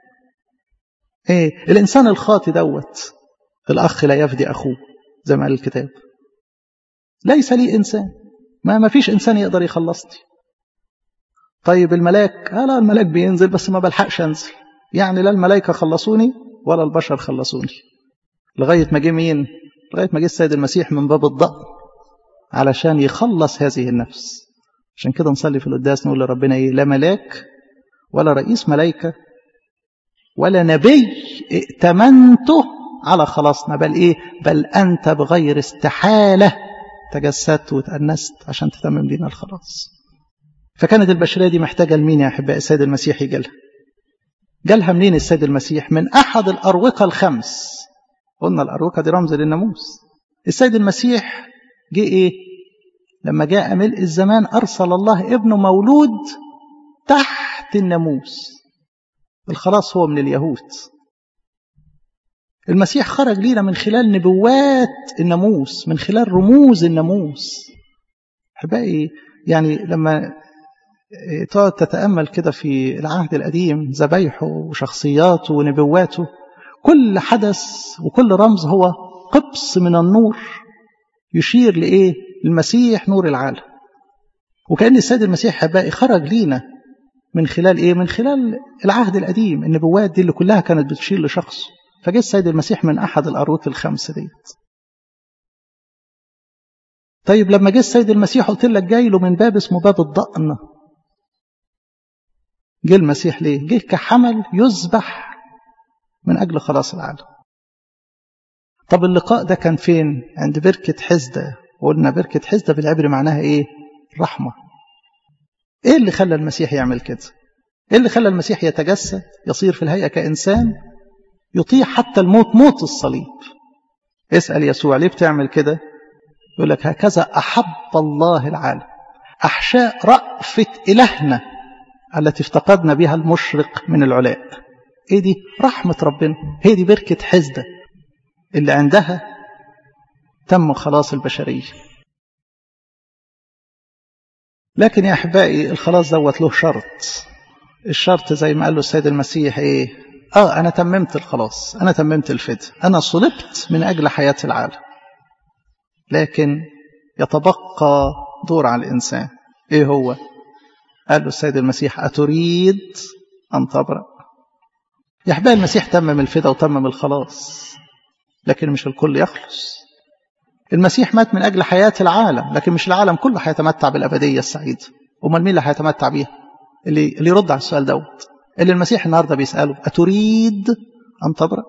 [SPEAKER 1] إيه الإنسان الخاطي دوت الأخ لا يفدي أخوه زي ما قال الكتاب ليس لي إنسان ما ما فيش إنسان يقدر يخلصني طيب الملاك آه لا الملاك بينزل بس ما بلحقش أنزل يعني لا الملائكة خلصوني ولا البشر خلصوني لغاية ما جه مين لغاية ما جه السيد المسيح من باب الضأن علشان يخلص هذه النفس عشان كده نصلي في القداس نقول لربنا ايه لا ملاك ولا رئيس ملائكة ولا نبي ائتمنته على خلاصنا بل ايه بل انت بغير استحاله تجسدت وتأنست عشان تتمم لنا الخلاص فكانت البشريه دي محتاجه لمين يا احبائي السيد المسيح يجي لها جالها منين السيد المسيح من احد الاروقه الخمس قلنا الاروقه دي رمز للناموس السيد المسيح جه ايه لما جاء ملء الزمان أرسل الله ابنه مولود تحت الناموس الخلاص هو من اليهود المسيح خرج لينا من خلال نبوات الناموس من خلال رموز الناموس احبائي يعني لما تقعد تتامل كده في العهد القديم ذبايحه وشخصياته ونبواته كل حدث وكل رمز هو قبس من النور يشير لايه المسيح نور العالم وكان السيد المسيح احبائي خرج لينا من خلال ايه من خلال العهد القديم النبوات دي اللي كلها كانت بتشير لشخصه فجاء السيد المسيح من احد الاروت الخمس ديت طيب لما جه السيد المسيح قلت لك جاي له من باب اسمه باب الضأن جه المسيح ليه جه كحمل يذبح من اجل خلاص العالم طب اللقاء ده كان فين عند بركة حزدة وقلنا بركة حزدة بالعبري معناها ايه رحمة ايه اللي خلى المسيح يعمل كده ايه اللي خلى المسيح يتجسد يصير في الهيئة كإنسان يطيع حتى الموت موت الصليب اسأل يسوع ليه بتعمل كده يقول لك هكذا أحب الله العالم أحشاء رأفة إلهنا التي افتقدنا بها المشرق من العلاء ايه دي رحمة ربنا هي دي بركة حزدة اللي عندها تم خلاص البشرية لكن يا أحبائي الخلاص دوت له شرط الشرط زي ما قال له السيد المسيح ايه اه انا تممت الخلاص انا تممت الفداء انا صلبت من اجل حياة العالم لكن يتبقى دور على الانسان ايه هو قال له السيد المسيح اتريد ان تبرأ يا احبائي المسيح تمم الفداء وتمم الخلاص لكن مش الكل يخلص المسيح مات من اجل حياة العالم لكن مش العالم كله هيتمتع بالابدية السعيدة امال مين اللي هيتمتع بيها اللي اللي يرد على السؤال دوت اللي المسيح النهارده بيساله اتريد ان تبرأ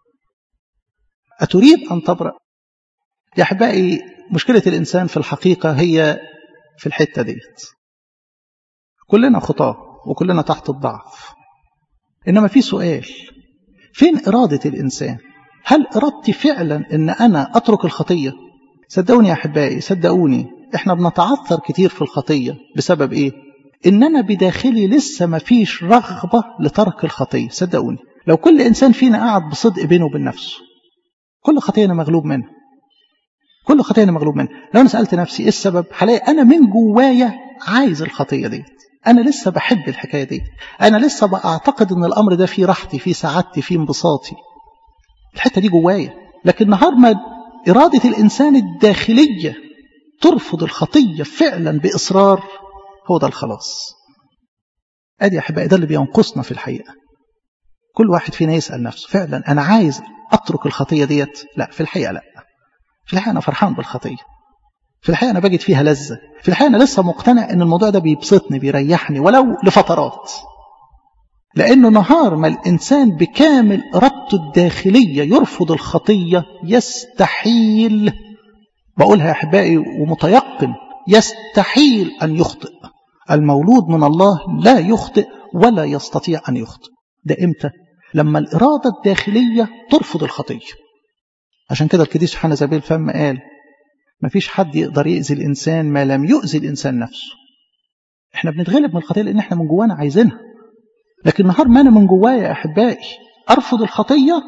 [SPEAKER 1] اتريد ان تبرأ يا احبائي مشكله الانسان في الحقيقه هي في الحته ديت كلنا خطاه وكلنا تحت الضعف انما في سؤال فين اراده الانسان هل ارادتي فعلا ان انا اترك الخطيه صدقوني يا احبائي صدقوني احنا بنتعثر كتير في الخطيه بسبب ايه ان انا بداخلي لسه ما فيش رغبه لترك الخطيه صدقوني لو كل انسان فينا قاعد بصدق بينه وبين نفسه كل خطيه انا مغلوب منها كل خطيه انا مغلوب منها لو انا سالت نفسي ايه السبب هلاقي انا من جوايا عايز الخطيه ديت انا لسه بحب الحكايه دي انا لسه بعتقد ان الامر ده فيه راحتي فيه سعادتي فيه انبساطي الحته دي جوايا لكن نهار ما اراده الانسان الداخليه ترفض الخطيه فعلا باصرار هو ده الخلاص ادي يا احبائي ده اللي بينقصنا في الحقيقه كل واحد فينا يسال نفسه فعلا انا عايز اترك الخطيه ديت لا في الحقيقه لا في الحقيقه انا فرحان بالخطيه في الحقيقه انا بجد فيها لذه في الحقيقه انا لسه مقتنع ان الموضوع ده بيبسطني بيريحني ولو لفترات لانه نهار ما الانسان بكامل ارادته الداخليه يرفض الخطيه يستحيل بقولها يا احبائي ومتيقن يستحيل ان يخطئ المولود من الله لا يخطئ ولا يستطيع ان يخطئ ده امتى لما الاراده الداخليه ترفض الخطيه عشان كده القديس يوحنا زبيل فم قال ما فيش حد يقدر يأذي الإنسان ما لم يؤذي الإنسان نفسه احنا بنتغلب من الخطية لأن احنا من جوانا عايزينها لكن نهار ما أنا من جوايا يا أحبائي أرفض الخطية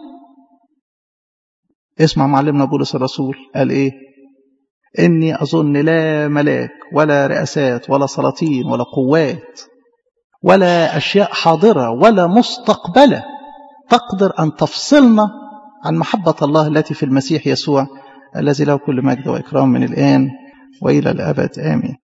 [SPEAKER 1] اسمع معلمنا بولس الرسول قال إيه إني أظن لا ملاك ولا رئاسات ولا سلاطين ولا قوات ولا أشياء حاضرة ولا مستقبلة تقدر أن تفصلنا عن محبة الله التي في المسيح يسوع الذي له كل مجد وإكرام من الآن وإلى الأبد آمين